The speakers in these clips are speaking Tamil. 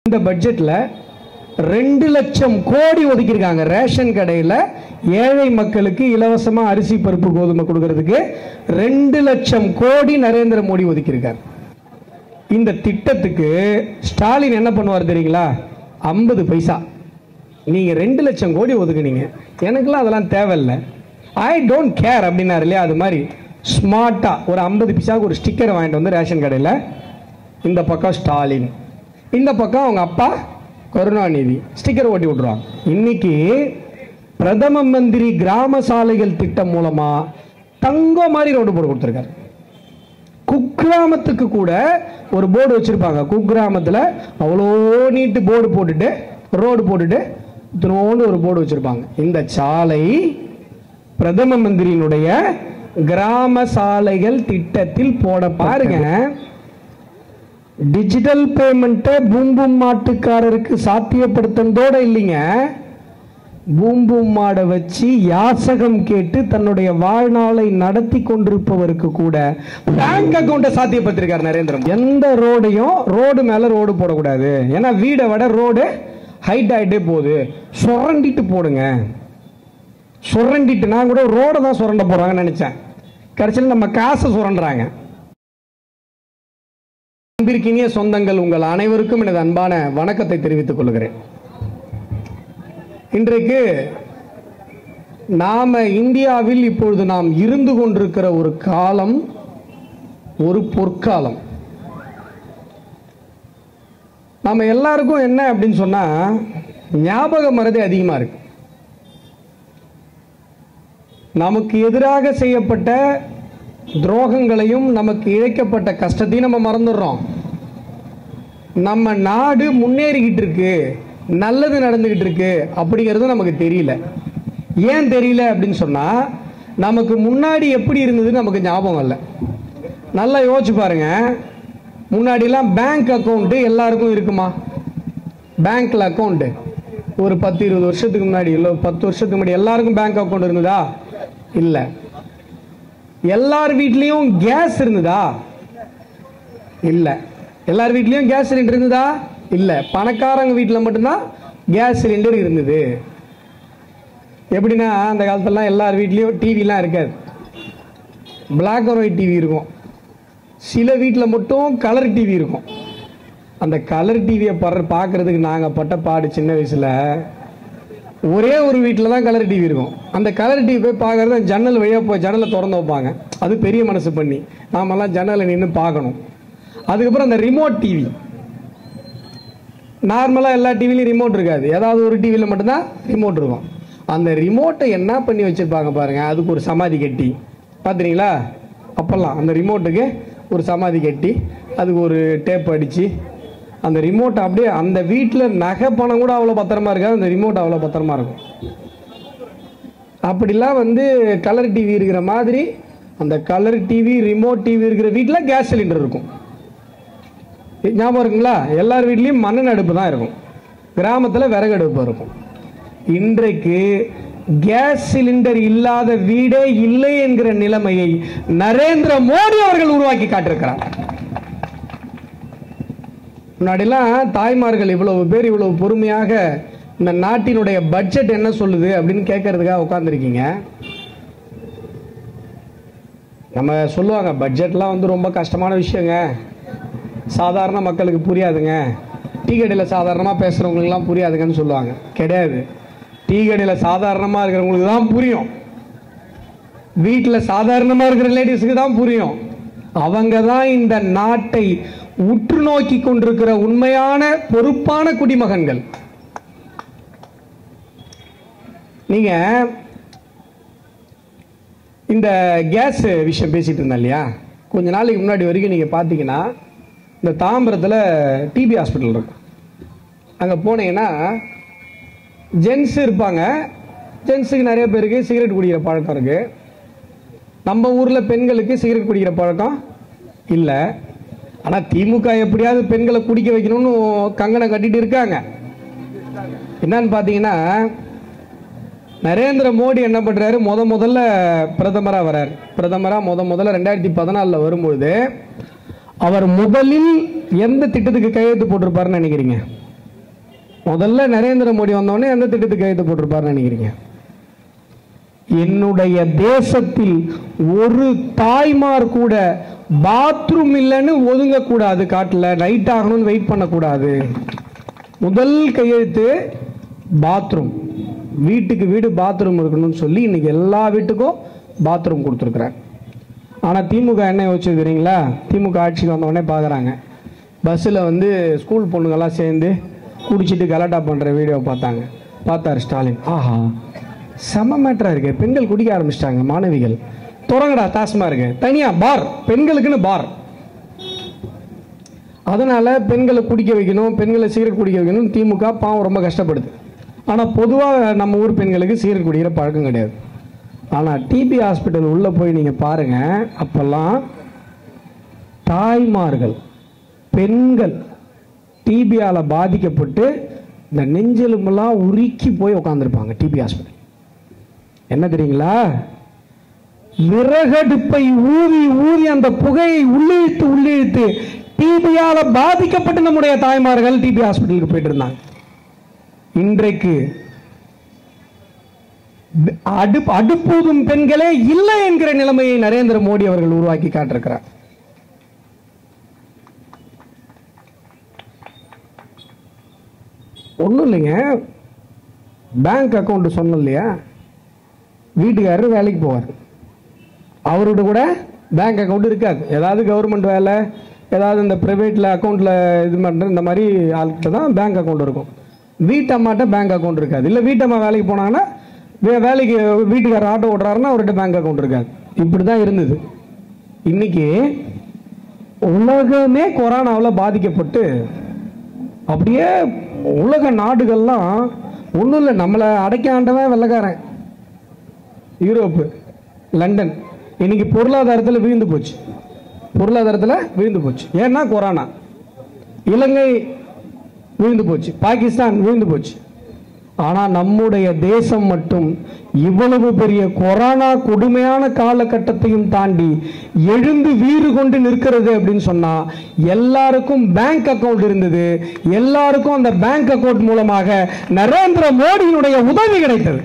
இந்த பட்ஜெட்ல ரெண்டு லட்சம் கோடி ஒதுக்கியிருக்காங்க ரேஷன் கடையில் ஏழை மக்களுக்கு இலவசமா அரிசி பருப்பு கோதுமை கொடுக்கறதுக்கு ரெண்டு லட்சம் கோடி நரேந்திர மோடி ஒதுக்கியிருக்கார் இந்த திட்டத்துக்கு ஸ்டாலின் என்ன பண்ணுவார் தெரியுங்களா ஐம்பது பைசா நீங்க ரெண்டு லட்சம் கோடி ஒதுக்குனீங்க எனக்குலாம் அதெல்லாம் தேவையில்லை ஐ டோன்ட் கேர் அப்படின்னாரு இல்லையா அது மாதிரி ஸ்மார்ட்டா ஒரு ஐம்பது பைசாவுக்கு ஒரு ஸ்டிக்கர் வாங்கிட்டு வந்து ரேஷன் கடையில் இந்த பக்கம் ஸ்டாலின் இந்த பக்கம் அவங்க அப்பா கருணாநிதி ஸ்டிக்கர் ஓட்டி விட்ருவாங்க இன்னைக்கு பிரதம மந்திரி கிராம சாலைகள் திட்டம் மூலமா தங்கம் மாதிரி ரோடு போட்டு கொடுத்துருக்காரு குக்கிராமத்துக்கு கூட ஒரு போர்டு வச்சிருப்பாங்க குக்கிராமத்தில் அவ்வளோ நீட்டு போர்டு போட்டுட்டு ரோடு போட்டுட்டு இத்தினோண்டு ஒரு போர்டு வச்சிருப்பாங்க இந்த சாலை பிரதம மந்திரியினுடைய கிராம சாலைகள் திட்டத்தில் போட பாருங்க டிஜிட்டல் பேமெண்ட்டை பூம் பூம் மாட்டுக்காரருக்கு சாத்தியப்படுத்தினதோட இல்லைங்க பூம் பூம் மாடை வச்சு யாசகம் கேட்டு தன்னுடைய வாழ்நாளை நடத்தி கொண்டிருப்பவருக்கு கூட பேங்க் அக்கௌண்ட்டை சாத்தியப்படுத்திருக்கார் நரேந்திர மோடி. எந்த ரோடையும் ரோடு மேல ரோடு போடக்கூடாது ஏன்னா வீடை விட ரோடு ஹைட் ஆயிட்டே போகுது சுரண்டிட்டு போடுங்க சுரண்டிட்டு நான் கூட ரோடை தான் சுரண்ட போறாங்கன்னு நினைச்சேன் கடைசியில் நம்ம காசை சுரண்டுறாங்க அன்பிற்கினிய சொந்தங்கள் உங்கள் அனைவருக்கும் எனது அன்பான வணக்கத்தை தெரிவித்துக் கொள்கிறேன் இன்றைக்கு நாம இந்தியாவில் இப்பொழுது நாம் இருந்து கொண்டிருக்கிற ஒரு காலம் ஒரு பொற்காலம் நம்ம எல்லாருக்கும் என்ன அப்படின்னு சொன்னா ஞாபக மறதி அதிகமா இருக்கு நமக்கு எதிராக செய்யப்பட்ட துரோகங்களையும் நமக்கு இழைக்கப்பட்ட கஷ்டத்தையும் நம்ம மறந்துடுறோம் நம்ம நாடு முன்னேறிக்கிட்டு இருக்கு நல்லது நடந்துகிட்டு இருக்கு அப்படிங்கிறது நமக்கு தெரியல ஏன் தெரியல அப்படின்னு சொன்னா நமக்கு முன்னாடி எப்படி இருந்ததுன்னு நமக்கு ஞாபகம் இல்லை நல்லா யோசிச்சு பாருங்க முன்னாடிலாம் பேங்க் அக்கௌண்ட் எல்லாருக்கும் இருக்குமா பேங்க்ல அக்கௌண்ட் ஒரு பத்து இருபது வருஷத்துக்கு முன்னாடி இல்லை பத்து வருஷத்துக்கு முன்னாடி எல்லாருக்கும் பேங்க் அக்கௌண்ட் இருந்ததா இல்லை எல்லார் வீட்லயும் கேஸ் இருந்ததா இல்ல எல்லார் வீட்லயும் கேஸ் சிலிண்டர் இருந்ததா இல்ல பணக்காரங்க வீட்டில் மட்டும்தான் கேஸ் சிலிண்டர் இருந்தது எப்படின்னா அந்த காலத்துலலாம் எல்லார் வீட்லயும் டிவிலாம் இருக்காது Black அண்ட் ஒயிட் டிவி இருக்கும் சில வீட்டில் மட்டும் கலர் டிவி இருக்கும் அந்த கலர் டிவியை படுற பார்க்கறதுக்கு நாங்கள் பட்ட பாடு சின்ன வயசுல ஒரே ஒரு வீட்டில் தான் கலர் டிவி இருக்கும் அந்த கலர் டிவி போய் பார்க்கறது ஜன்னல் வழியாக போய் ஜன்னலை திறந்து வைப்பாங்க அது பெரிய மனசு பண்ணி நாமெல்லாம் ஜன்னலை நின்று பார்க்கணும் அதுக்கப்புறம் அந்த ரிமோட் டிவி நார்மலாக எல்லா டிவிலையும் ரிமோட் இருக்காது ஏதாவது ஒரு டிவியில் மட்டும்தான் ரிமோட் இருக்கும் அந்த ரிமோட்டை என்ன பண்ணி வச்சிருப்பாங்க பாருங்க அதுக்கு ஒரு சமாதி கட்டி பார்த்துறீங்களா அப்போல்லாம் அந்த ரிமோட்டுக்கு ஒரு சமாதி கட்டி அதுக்கு ஒரு டேப் அடித்து அந்த ரிமோட் அப்படியே அந்த வீட்டில் நகை பணம் கூட அவ்வளோ பத்திரமா இருக்காது அந்த ரிமோட் அவ்வளோ பத்திரமா இருக்கும் அப்படிலாம் வந்து கலர் டிவி இருக்கிற மாதிரி அந்த கலர் டிவி ரிமோட் டிவி இருக்கிற வீட்டில் கேஸ் சிலிண்டர் இருக்கும் ஞாபகம் இருக்குங்களா எல்லார் வீட்லேயும் மண்ணெண்ணெய் அடுப்பு தான் இருக்கும் கிராமத்தில் விறகு அடுப்பு இருக்கும் இன்றைக்கு கேஸ் சிலிண்டர் இல்லாத வீடே இல்லை என்கிற நிலைமையை நரேந்திர மோடி அவர்கள் உருவாக்கி காட்டிருக்கிறார் முன்னாடிலாம் தாய்மார்கள் இவ்வளவு பேர் இவ்வளவு பொறுமையாக இந்த நாட்டினுடைய பட்ஜெட் என்ன சொல்லுது அப்படின்னு கேட்கறதுக்காக உட்காந்துருக்கீங்க நம்ம சொல்லுவாங்க பட்ஜெட்லாம் வந்து ரொம்ப கஷ்டமான விஷயங்க சாதாரண மக்களுக்கு புரியாதுங்க டீ கடையில் சாதாரணமாக பேசுகிறவங்களுக்குலாம் புரியாதுங்கன்னு சொல்லுவாங்க கிடையாது டீ கடையில் சாதாரணமாக இருக்கிறவங்களுக்கு தான் புரியும் வீட்டில் சாதாரணமாக இருக்கிற லேடிஸுக்கு தான் புரியும் அவங்க தான் இந்த நாட்டை உற்று நோக்கி கொண்டிருக்கிற உண்மையான பொறுப்பான குடிமகன்கள் நீங்க இந்த கேஸ் விஷயம் பேசிட்டு இருந்தேன் இல்லையா கொஞ்ச நாளைக்கு முன்னாடி வரைக்கும் நீங்க பார்த்தீங்கன்னா இந்த தாம்பரத்தில் டிபி ஹாஸ்பிட்டல் இருக்கும் அங்கே போனீங்கன்னா ஜென்ஸ் இருப்பாங்க ஜென்ஸுக்கு நிறைய பேருக்கு சிகரெட் குடிக்கிற பழக்கம் இருக்கு நம்ம ஊரில் பெண்களுக்கு சிகரெட் குடிக்கிற பழக்கம் இல்லை ஆனால் திமுக எப்படியாவது பெண்களை குடிக்க வைக்கணும்னு கங்கணம் கட்டிட்டு இருக்காங்க என்னன்னு பார்த்தீங்கன்னா நரேந்திர மோடி என்ன பண்றாரு முத முதல்ல பிரதமராக வரார் பிரதமராக முத முதல்ல ரெண்டாயிரத்தி பதினாலில் வரும்பொழுது அவர் முதலில் எந்த திட்டத்துக்கு கையெழுத்து போட்டிருப்பாருன்னு நினைக்கிறீங்க முதல்ல நரேந்திர மோடி வந்தோடனே எந்த திட்டத்துக்கு கையெழுத்து போட்டிருப்பாருன்னு நினைக்கிறீங்க என்னுடைய தேசத்தில் ஒரு தாய்மார் கூட பாத்ரூம் இல்லைன்னு ஒதுங்கக்கூடாது காட்டில் நைட் ஆகணும்னு வெயிட் பண்ணக்கூடாது முதல் கையெழுத்து பாத்ரூம் வீட்டுக்கு வீடு பாத்ரூம் இருக்கணும்னு சொல்லி இன்னைக்கு எல்லா வீட்டுக்கும் பாத்ரூம் கொடுத்துருக்குறாங்க ஆனால் திமுக என்ன யோசிச்சுக்கிறீங்களா திமுக ஆட்சிக்கு வந்தவொடனே பார்க்குறாங்க பஸ்ஸில் வந்து ஸ்கூல் பொண்ணுங்கெல்லாம் சேர்ந்து குடிச்சிட்டு கலாட்டா பண்ணுற வீடியோ பார்த்தாங்க பார்த்தாரு ஸ்டாலின் ஆஹா செம மேட்டராக இருக்கு பெண்கள் குடிக்க ஆரம்பிச்சிட்டாங்க மாணவிகள் தொடங்கடா தாசமா இருக்கு தனியாக பார் பெண்களுக்குன்னு பார் அதனால பெண்களை குடிக்க வைக்கணும் பெண்களை சிகரெட் குடிக்க வைக்கணும் திமுக பாவம் ரொம்ப கஷ்டப்படுது ஆனால் பொதுவாக நம்ம ஊர் பெண்களுக்கு சிகரெட் குடிக்கிற பழக்கம் கிடையாது ஆனால் டிபி ஹாஸ்பிட்டல் உள்ளே போய் நீங்கள் பாருங்க அப்போல்லாம் தாய்மார்கள் பெண்கள் டிபியால் பாதிக்கப்பட்டு இந்த நெஞ்செலும்பெல்லாம் உருக்கி போய் உட்காந்துருப்பாங்க டிபி ஹாஸ்பிட்டல் என்ன தெரியுங்களா விறகடுப்பை ஊதி ஊதி அந்த புகையை உள்ளிழுத்து உள்ளிழுத்து டிபியால பாதிக்கப்பட்டு நம்முடைய தாய்மார்கள் டிபி ஹாஸ்பிட்டலுக்கு போயிட்டு இருந்தாங்க இன்றைக்கு அடுப்பு அடுப்பூதும் பெண்களே இல்லை என்கிற நிலைமையை நரேந்திர மோடி அவர்கள் உருவாக்கி காட்டிருக்கிறார் ஒன்றும் இல்லைங்க பேங்க் அக்கௌண்ட் சொன்னோம் இல்லையா வீட்டுக்காரர் வேலைக்கு போவார் அவர்கிட்ட கூட பேங்க் அக்கௌண்ட் இருக்காது ஏதாவது கவர்மெண்ட் வேலை ஏதாவது இந்த ப்ரைவேட்டில் அக்கௌண்ட்டில் இது பண்ணுற இந்த மாதிரி ஆள்கிட்ட தான் பேங்க் அக்கௌண்ட் இருக்கும் வீட்டம்மாட்ட பேங்க் அக்கௌண்ட் இருக்காது இல்லை வீட்டம்மா வேலைக்கு போனாங்கன்னா வே வேலைக்கு வீட்டுக்காரர் ஆட்டோ ஓட்டுறாருன்னா அவர்கிட்ட பேங்க் அக்கௌண்ட் இருக்காது இப்படி தான் இருந்தது இன்னைக்கு உலகமே கொரோனாவில் பாதிக்கப்பட்டு அப்படியே உலக நாடுகள்லாம் ஒன்றும் இல்லை நம்மளை அடைக்க ஆண்டவன் வெள்ளக்காரன் யூரோப்பு லண்டன் இன்னைக்கு பொருளாதாரத்தில் வீழ்ந்து போச்சு பொருளாதாரத்தில் வீழ்ந்து போச்சு ஏன்னா கொரோனா இலங்கை வீழ்ந்து போச்சு பாகிஸ்தான் வீழ்ந்து போச்சு ஆனால் நம்முடைய தேசம் மட்டும் இவ்வளவு பெரிய கொரோனா கொடுமையான காலகட்டத்தையும் தாண்டி எழுந்து வீறு கொண்டு நிற்கிறது அப்படின்னு சொன்னா எல்லாருக்கும் பேங்க் அக்கவுண்ட் இருந்தது எல்லாருக்கும் அந்த பேங்க் அக்கவுண்ட் மூலமாக நரேந்திர மோடியினுடைய உதவி கிடைத்தது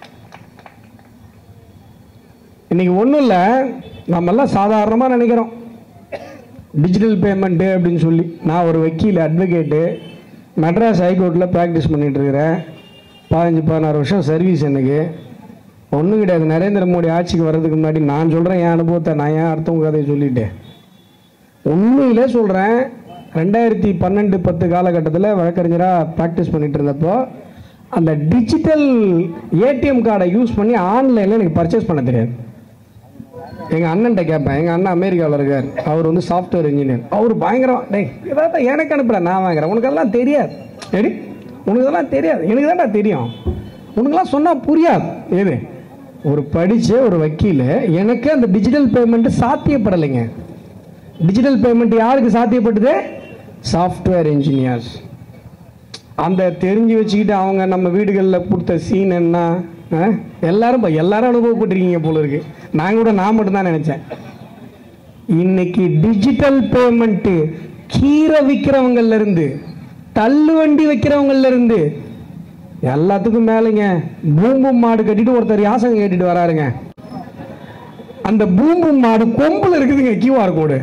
இன்னைக்கு ஒன்றும் இல்லை நம்மெல்லாம் சாதாரணமாக நினைக்கிறோம் டிஜிட்டல் பேமெண்ட்டு அப்படின்னு சொல்லி நான் ஒரு வக்கீல் அட்வொகேட்டு மெட்ராஸ் ஹைகோர்ட்டில் ப்ராக்டிஸ் பண்ணிட்டு இருக்கிறேன் பதினஞ்சு பதினாறு வருஷம் சர்வீஸ் எனக்கு ஒன்றும் கிடையாது நரேந்திர மோடி ஆட்சிக்கு வர்றதுக்கு முன்னாடி நான் சொல்கிறேன் என் அனுபவத்தை நான் ஏன் அடுத்தவங்க கதையை சொல்லிட்டேன் உண்மையிலே சொல்கிறேன் ரெண்டாயிரத்தி பன்னெண்டு பத்து காலகட்டத்தில் வழக்கறிஞராக ப்ராக்டிஸ் பண்ணிட்டு இருந்தப்போ அந்த டிஜிட்டல் ஏடிஎம் கார்டை யூஸ் பண்ணி ஆன்லைனில் எனக்கு பர்ச்சேஸ் பண்ண தெரியாது எங்கள் அண்ணன்ட்ட கேட்பேன் எங்கள் அண்ணன் அமெரிக்காவில் இருக்கார் அவர் வந்து சாஃப்ட்வேர் இன்ஜினியர் அவர் பயங்கரம் டேய் இதான் எனக்கு அனுப்பல நான் வாங்குறேன் உனக்கு அதெல்லாம் தெரியாது சரி உனக்கு அதெல்லாம் தெரியாது எனக்கு தான்டா தெரியும் உனக்கெல்லாம் சொன்னால் புரியாது எது ஒரு படித்த ஒரு வக்கீல் எனக்கு அந்த டிஜிட்டல் பேமெண்ட் சாத்தியப்படலைங்க டிஜிட்டல் பேமெண்ட் யாருக்கு சாத்தியப்பட்டது சாஃப்ட்வேர் இன்ஜினியர்ஸ் அந்த தெரிஞ்சு வச்சுக்கிட்டு அவங்க நம்ம வீடுகளில் கொடுத்த சீன் என்ன ஆ? எல்லாரும் பா- எல்லாரும் அனுபவப்பட்டிருக்கீங்க போல இருக்கு நான் கூட நான் மட்டும்தான் நினைச்சேன் இன்னைக்கு டிஜிட்டல் பேமெண்ட்டு கீரை விற்கிறவங்கள்ல இருந்து தள்ளு வண்டி வைக்கிறவங்கள்ல இருந்து எல்லாத்துக்கும் மேலேங்க பூம்பும் மாடு கட்டிட்டு ஒருத்தர் யாசகம் கேட்டுட்டு வராருங்க அந்த பூம்பும் மாடு கொம்புல இருக்குதுங்க கியூஆர் கோடு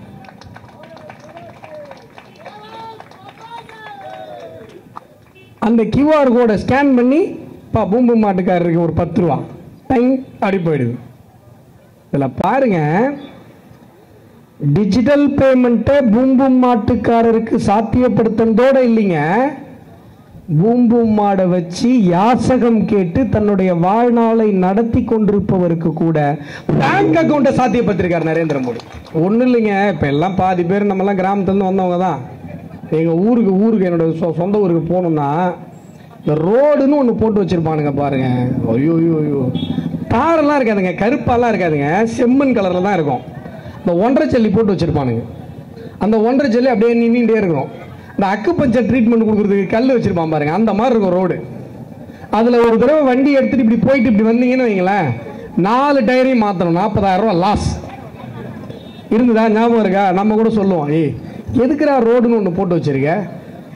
அந்த கியூஆர் கோடை ஸ்கேன் பண்ணி பா பூம்பு மாட்டுக்காரருக்கு ஒரு பத்து ரூபா டைம் அப்படி போயிடுது இதில் பாருங்க டிஜிட்டல் பேமெண்ட்டை பூம்பும் மாட்டுக்காரருக்கு சாத்தியப்படுத்தினதோட இல்லைங்க பூம்பும் மாடை வச்சு யாசகம் கேட்டு தன்னுடைய வாழ்நாளை நடத்தி கொண்டிருப்பவருக்கு கூட பேங்க் அக்கௌண்ட்டை சாத்தியப்படுத்திருக்கார் நரேந்திர மோடி ஒன்றும் இல்லைங்க இப்போ எல்லாம் பாதி பேர் நம்மலாம் கிராமத்துலேருந்து வந்தவங்க தான் எங்கள் ஊருக்கு ஊருக்கு என்னோட சொ- சொந்த ஊருக்கு போகணும்னா இந்த ரோடுன்னு ஒன்று போட்டு வச்சிருப்பானுங்க பாருங்க ஐயோ ஐயோ ஐயோ தாரெல்லாம் இருக்காதுங்க கருப்பாலாம் இருக்காதுங்க செம்மண் கலரில் தான் இருக்கும் இந்த ஒன்றரை ஜல்லி போட்டு வச்சிருப்பானுங்க அந்த ஒன்றரை ஜல்லி அப்படியே நின்றுட்டே இருக்கும் இந்த அக்கு பஞ்சர் ட்ரீட்மெண்ட் கொடுக்குறதுக்கு கல் வச்சிருப்பான் பாருங்க அந்த மாதிரி இருக்கும் ரோடு அதில் ஒரு தடவை வண்டி எடுத்துட்டு இப்படி போயிட்டு இப்படி வந்தீங்கன்னு வைங்களேன் நாலு டயரையும் மாற்றணும் நாற்பதாயிரம் ரூபா லாஸ் இருந்ததா ஞாபகம் இருக்கா நம்ம கூட சொல்லுவோம் ஏய் எதுக்குடா ரோடுன்னு ஒன்று போட்டு வச்சிருக்க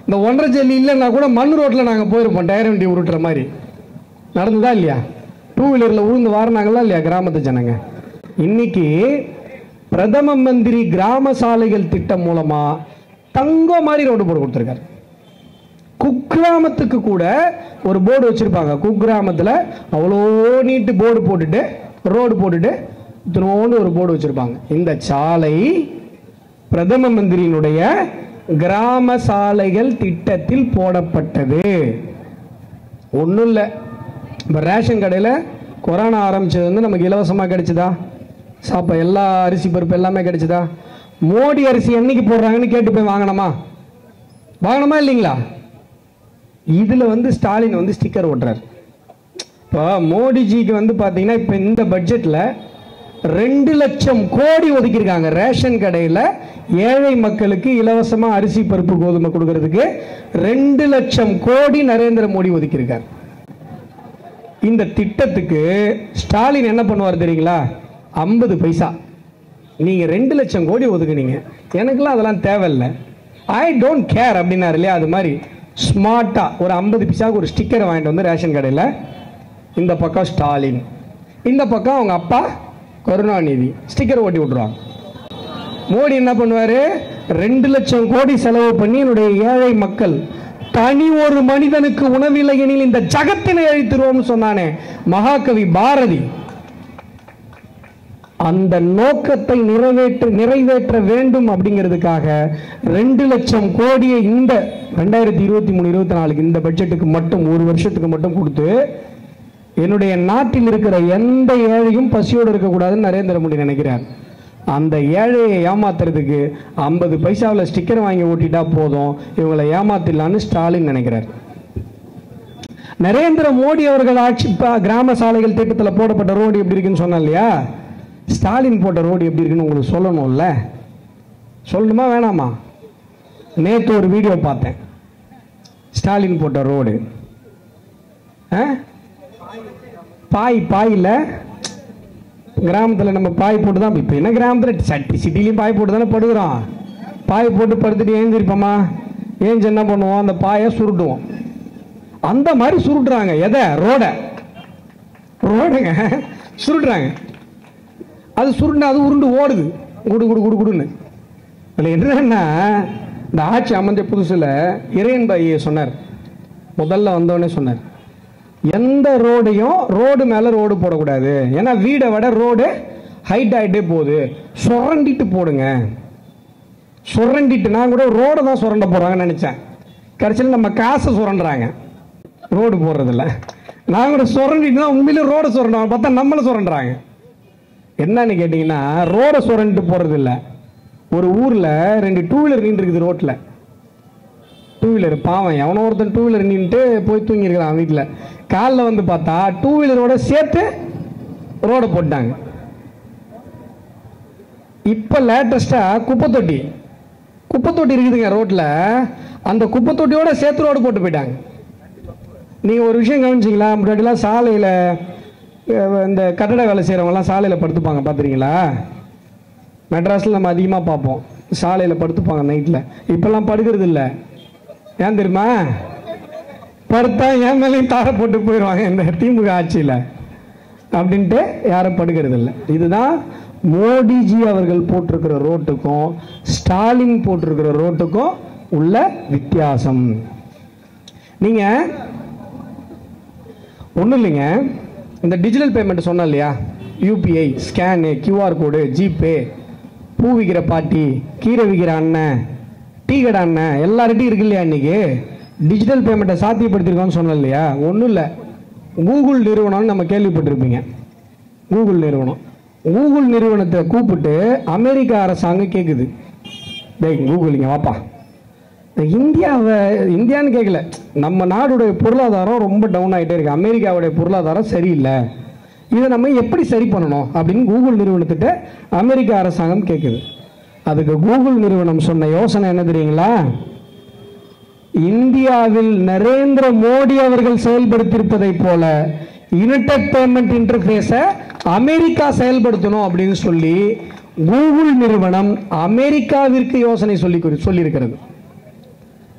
இந்த ஒன்றரை ஜல்லி இல்லைன்னா கூட மண் ரோட்டில் நாங்கள் போயிருப்போம் டயர் வண்டி உருட்டுற மாதிரி நடந்ததா இல்லையா டூ வீலரில் உழுந்து வாரினாங்களா இல்லையா கிராமத்து ஜனங்க இன்னைக்கு பிரதம மந்திரி கிராம சாலைகள் திட்டம் மூலமா தங்கம் மாதிரி ரோடு போட்டு கொடுத்துருக்காரு குக்கிராமத்துக்கு கூட ஒரு போர்டு வச்சிருப்பாங்க குக்கிராமத்தில் அவ்வளோ நீட்டு போர்டு போட்டுட்டு ரோடு போட்டுட்டு இத்தினோண்டு ஒரு போர்டு வச்சிருப்பாங்க இந்த சாலை பிரதம மந்திரியினுடைய கிராம சாலைகள் திட்டத்தில் போடப்பட்டது ஒன்றும் இல்லை இப்போ ரேஷன் கடையில் கொரோனா ஆரம்பிச்சது வந்து நமக்கு இலவசமாக கிடைச்சதா சாப்பா எல்லா அரிசி பருப்பு எல்லாமே கிடைச்சதா மோடி அரிசி என்னைக்கு போடுறாங்கன்னு கேட்டு போய் வாங்கணுமா வாங்கணுமா இல்லைங்களா இதில் வந்து ஸ்டாலின் வந்து ஸ்டிக்கர் ஓட்டுறாரு இப்போ மோடிஜிக்கு வந்து பார்த்தீங்கன்னா இப்போ இந்த பட்ஜெட்டில் ரெண்டு லட்சம் கோடி ஒதுக்கியிருக்காங்க ரேஷன் கடையில் ஏழை மக்களுக்கு இலவசமாக அரிசி பருப்பு கோதுமை கொடுக்கறதுக்கு ரெண்டு லட்சம் கோடி நரேந்திர மோடி ஒதுக்கியிருக்கார் இந்த திட்டத்துக்கு ஸ்டாலின் என்ன பண்ணுவார் தெரியுங்களா ஐம்பது பைசா நீங்க ரெண்டு லட்சம் கோடி ஒதுக்குனீங்க எனக்கெல்லாம் அதெல்லாம் தேவையில்லை ஐ டோன்ட் கேர் அப்படின்னாரு இல்லையா அது மாதிரி ஸ்மார்ட்டா ஒரு ஐம்பது பைசாவுக்கு ஒரு ஸ்டிக்கரை வாங்கிட்டு வந்து ரேஷன் கடையில் இந்த பக்கம் ஸ்டாலின் இந்த பக்கம் அவங்க அப்பா கருணாநிதி ஸ்டிக்கர் ஓட்டி விட்ருவாங்க மோடி என்ன பண்ணுவாரு ரெண்டு லட்சம் கோடி செலவு பண்ணி என்னுடைய ஏழை மக்கள் தனி ஒரு மனிதனுக்கு உணவில்லை எனில் இந்த ஜகத்தினை அழித்துருவோம்னு சொன்னானே மகாகவி பாரதி அந்த நோக்கத்தை நிறைவேற்ற நிறைவேற்ற வேண்டும் அப்படிங்கிறதுக்காக ரெண்டு லட்சம் கோடியை இந்த ரெண்டாயிரத்தி இருபத்தி மூணு இருபத்தி நாலுக்கு இந்த பட்ஜெட்டுக்கு மட்டும் ஒரு வருஷத்துக்கு மட்டும் கொடுத்து என்னுடைய நாட்டில் இருக்கிற எந்த ஏழையும் பசியோடு இருக்கக்கூடாதுன்னு நரேந்திர மோடி நினைக்கிறார் அந்த ஏழையை ஏமாத்துறதுக்கு ஐம்பது பைசாவில் ஸ்டிக்கர் வாங்கி ஓட்டிட்டா போதும் இவங்களை ஏமாத்திடலான்னு ஸ்டாலின் நினைக்கிறார் நரேந்திர மோடி அவர்கள் ஆட்சி ப- கிராம சாலைகள் திட்டத்தில் போடப்பட்ட ரோடு எப்படி இருக்குன்னு சொன்னேன் இல்லையா ஸ்டாலின் போட்ட ரோடு எப்படி இருக்குன்னு உங்களுக்கு சொல்லணும்ல சொல்லணுமா வேணாமா நேற்று ஒரு வீடியோ பார்த்தேன் ஸ்டாலின் போட்ட ரோடு ஆ? பாய் பாயில் கிராமத்தில் நம்ம பாய் போட்டு தான் இப்போ என்ன கிராமத்தில் சட்டி சிட்டிலையும் பாய் போட்டு தானே படுக்கிறோம் பாய் போட்டு படுத்துட்டு ஏந்திருப்போமா ஏஞ்சி என்ன பண்ணுவோம் அந்த பாயை சுருட்டுவோம் அந்த மாதிரி சுருட்டுறாங்க எதை ரோட ரோடுங்க சுருட்டுறாங்க அது சுருண்டு அது உருண்டு ஓடுது குடு குடு குடு குடுன்னு அதில் என்னன்னா இந்த ஆட்சி அமைஞ்ச புதுசில் இறையன் பாய் சொன்னார் முதல்ல வந்தோடனே சொன்னார் எந்த ரோடையும் ரோடு மேலே ரோடு போடக்கூடாது ஏன்னா வீடை விட ரோடு ஹைட் ஆகிட்டே போகுது சுரண்டிட்டு போடுங்க சுரண்டிட்டு நான் கூட ரோடை தான் சுரண்ட போகிறாங்கன்னு நினச்சேன் கடைசியில் நம்ம காசை சுரண்டுறாங்க ரோடு போடுறதில்ல நான் கூட சுரண்டிட்டு தான் உண்மையிலே ரோடை சுரண்டுவாங்க பார்த்தா நம்மளை சுரண்டுறாங்க என்னன்னு கேட்டிங்கன்னா ரோடை சுரண்டிட்டு போகிறது இல்ல ஒரு ஊரில் ரெண்டு டூ வீலர் நின்று இருக்குது ரோட்டில் டூ வீலர் பாவம் எவனோ ஒருத்தன் டூ வீலர் நின்றுட்டு போய் தூங்கியிருக்கிறான் வீட்டில் காலைல வந்து பார்த்தா டூ வீலரோட சேர்த்து ரோடை போட்டாங்க இப்போ லேட்டஸ்ட்டாக குப்பை தொட்டி குப்பை தொட்டி இருக்குதுங்க ரோட்டில் அந்த குப்பை தொட்டியோட சேர்த்து ரோடு போட்டு போயிட்டாங்க நீங்கள் ஒரு விஷயம் கவனிச்சிங்களா முன்னாடிலாம் சாலையில் இந்த கட்டட வேலை செய்கிறவங்கலாம் சாலையில் படுத்துப்பாங்க பார்த்துருக்கீங்களா மெட்ராஸில் நம்ம அதிகமாக பார்ப்போம் சாலையில் படுத்துப்பாங்க நைட்டில் இப்போல்லாம் படுக்கிறது இல்லை ஏன் தெரியுமா படுத்தா என் மேலேயும் தாரை போட்டு போயிடுவாங்க இந்த திமுக ஆட்சியில் அப்படின்ட்டு யாரும் படுக்கிறது இல்லை இதுதான் மோடிஜி அவர்கள் போட்டிருக்கிற ரோட்டுக்கும் ஸ்டாலின் போட்டிருக்கிற ரோட்டுக்கும் உள்ள வித்தியாசம் நீங்கள் ஒன்றும் இல்லைங்க இந்த டிஜிட்டல் பேமெண்ட் சொன்னேன் இல்லையா UPI scan QR code GPay பூ விற்கிற பாட்டி கீரை விற்கிற அண்ணன் டீ கடை அண்ணன் எல்லார்கிட்டையும் இருக்கு இல்லையா இன்னைக்கு டிஜிட்டல் பேமெண்ட்டை சாத்தியப்படுத்திருக்கோம்னு சொன்னேன் இல்லையா ஒன்றும் இல்லை கூகுள் நிறுவனம்னு நம்ம கேள்விப்பட்டிருப்பீங்க கூகுள் நிறுவனம் கூகுள் நிறுவனத்தை கூப்பிட்டு அமெரிக்க அரசாங்கம் கேட்குது டேய் கூகுள் இங்கே வாப்பா இந்தியாவை இந்தியான்னு கேட்கல நம்ம நாடுடைய பொருளாதாரம் ரொம்ப டவுன் ஆகிட்டே இருக்கு அமெரிக்காவுடைய பொருளாதாரம் சரியில்லை இதை நம்ம எப்படி சரி பண்ணணும் அப்படின்னு கூகுள் நிறுவனத்திட்ட அமெரிக்க அரசாங்கம் கேட்குது அதுக்கு கூகுள் நிறுவனம் சொன்ன யோசனை என்ன தெரியுங்களா இந்தியாவில் நரேந்திர மோடி அவர்கள் செயல்படுத்தியிருப்பதைப் போல யுனைடெட் பேமெண்ட் இன்டர்ஃபேஸை அமெரிக்கா செயல்படுத்தணும் அப்படின்னு சொல்லி கூகுள் நிறுவனம் அமெரிக்காவிற்கு யோசனை சொல்லி சொல்லியிருக்கிறது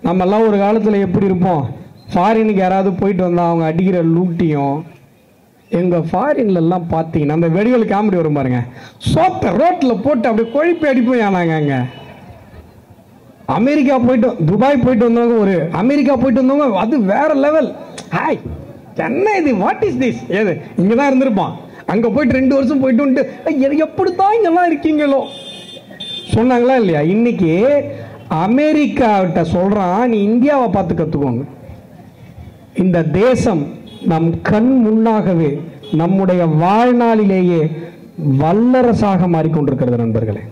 நம்மெல்லாம் ஒரு காலத்தில் எப்படி இருப்போம் ஃபாரினுக்கு யாராவது போயிட்டு வந்தால் அவங்க அடிக்கிற லூட்டியும் எங்கள் ஃபாரின்லலாம் பார்த்தீங்கன்னா அந்த வெடிகள் காமெடி வரும் பாருங்க சோத்தை ரோட்டில் போட்டு அப்படியே கொழுப்பி அடிப்போம் யானாங்க அங்கே அமெரிக்கா போயிட்டு துபாய் போயிட்டு வந்தவங்க ஒரு அமெரிக்கா போயிட்டு வந்தவங்க அது வேற லெவல் ஹாய் என்ன இது வாட் இஸ் திஸ் ஏது இங்கே தான் இருந்திருப்பான் அங்கே போயிட்டு ரெண்டு வருஷம் போயிட்டு வந்துட்டு "ஐய, எப்படித்தான் இங்கெல்லாம் இருக்கீங்களோ சொன்னாங்களா இல்லையா இன்னைக்கு அமெரிக்காவிட்ட சொல்றான் நீ இந்தியாவை பார்த்து கத்துக்கோங்க இந்த தேசம் நம் கண் முன்னாகவே நம்முடைய வாழ்நாளிலேயே வல்லரசாக மாறிக்கொண்டிருக்கிறது நண்பர்களே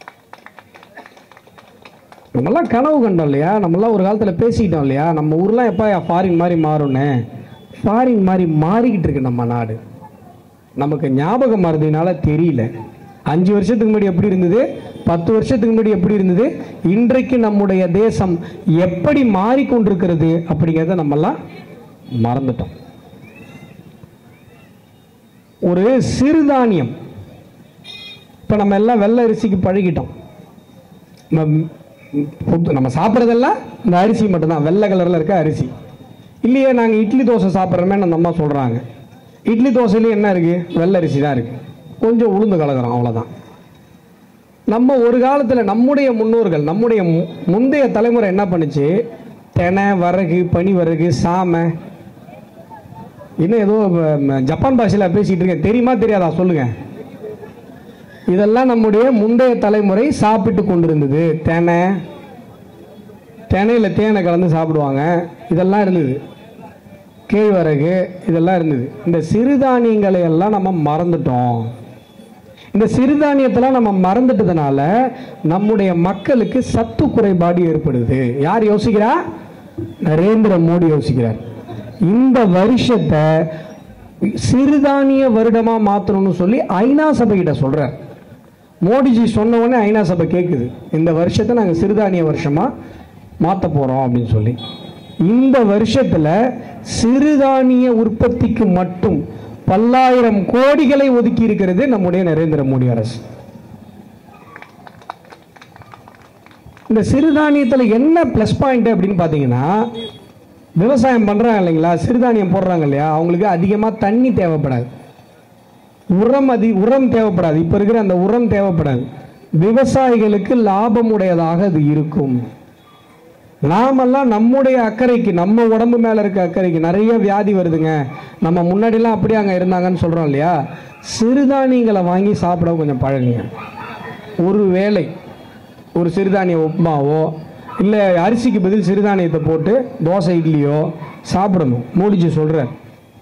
நம்மெல்லாம் கனவு கண்டோம் இல்லையா நம்மெல்லாம் ஒரு காலத்தில் பேசிக்கிட்டோம் இல்லையா நம்ம ஊர்லாம் எப்போ ஃபாரின் மாதிரி மாறும்னு ஃபாரின் மாதிரி மாறிக்கிட்டு இருக்கு நம்ம நாடு நமக்கு ஞாபகம் மறதினால தெரியல அஞ்சு வருஷத்துக்கு முன்னாடி எப்படி இருந்தது பத்து வருஷத்துக்கு முன்னாடி எப்படி இருந்தது இன்றைக்கு நம்முடைய தேசம் எப்படி மாறிக்கொண்டிருக்கிறது அப்படிங்கிறத நம்மெல்லாம் மறந்துட்டோம் ஒரு சிறுதானியம் இப்போ நம்ம எல்லாம் வெள்ளை அரிசிக்கு பழகிட்டோம் நம்ம புத்து- நம்ம சாப்பிட்றதெல்லாம் இந்த அரிசி மட்டும்தான் வெள்ளை கலரில் இருக்க அரிசி இல்லையே நாங்கள் இட்லி தோசை சாப்பிட்றோமே அந்த அம்மா சொல்கிறாங்க இட்லி தோசையிலையும் என்ன இருக்குது வெள்ளை அரிசி தான் இருக்குது கொஞ்சம் உளுந்து கலக்கிறோம் அவ்வளோதான் நம்ம ஒரு காலத்தில் நம்முடைய முன்னோர்கள் நம்முடைய மு- முந்தைய தலைமுறை என்ன பண்ணுச்சு தெனை வரகு பனி வரகு சாமை இன்னும் ஏதோ ம, ஜப்பான் பாஷையில் பேசிகிட்டு இருக்கேன் தெரியுமா தெரியாதா சொல்லுங்கள் இதெல்லாம் நம்முடைய முந்தைய தலைமுறை சாப்பிட்டு கொண்டிருந்தது தேனை தேனையில் தேனை கலந்து சாப்பிடுவாங்க இதெல்லாம் இருந்தது கேழ்வரகு இதெல்லாம் இருந்தது இந்த சிறுதானியங்களை எல்லாம் நம்ம மறந்துட்டோம் இந்த சிறுதானியத்தெல்லாம் நம்ம மறந்துட்டதுனால நம்முடைய மக்களுக்கு சத்து குறைபாடு ஏற்படுது யார் யோசிக்கிறா நரேந்திர மோடி யோசிக்கிறார் இந்த வருஷத்தை சிறுதானிய வருடமா மாத்தணும்னு சொல்லி ஐநா சபைகிட்ட சொல்றார் மோடிஜி சொன்ன உடனே ஐநா சபை கேட்குது இந்த வருஷத்தை நாங்கள் சிறுதானிய வருஷமா மாற்ற போறோம் அப்படின்னு சொல்லி இந்த வருஷத்துல சிறுதானிய உற்பத்திக்கு மட்டும் பல்லாயிரம் கோடிகளை ஒதுக்கி இருக்கிறது நம்முடைய நரேந்திர மோடி அரசு இந்த சிறுதானியத்தில் என்ன ப்ளஸ் பாயிண்ட் அப்படின்னு பார்த்தீங்கன்னா விவசாயம் பண்ணுறாங்க இல்லைங்களா சிறுதானியம் போடுறாங்க இல்லையா அவங்களுக்கு அதிகமாக தண்ணி தேவைப்படாது உரம் அதி உரம் தேவைப்படாது இப்போ இருக்கிற அந்த உரம் தேவைப்படாது விவசாயிகளுக்கு லாபமுடையதாக அது இருக்கும் நாமெல்லாம் நம்முடைய அக்கறைக்கு நம்ம உடம்பு மேலே இருக்க அக்கறைக்கு நிறைய வியாதி வருதுங்க நம்ம முன்னாடிலாம் அப்படியே அங்கே இருந்தாங்கன்னு சொல்கிறோம் இல்லையா சிறுதானியங்களை வாங்கி சாப்பிட கொஞ்சம் பழகுங்க ஒரு வேளை ஒரு சிறுதானிய உப்புமாவோ இல்லை அரிசிக்கு பதில் சிறுதானியத்தை போட்டு தோசை இட்லியோ சாப்பிடணும் மோடிஜி சொல்கிறார்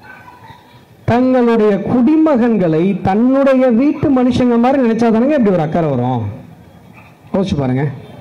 தங்களுடைய குடிமகன்களை தன்னுடைய வீட்டு மனுஷங்க மாதிரி நினைச்சா தானங்க இப்படி ஒரு அக்கறை வரும் யோசிச்சு பாருங்க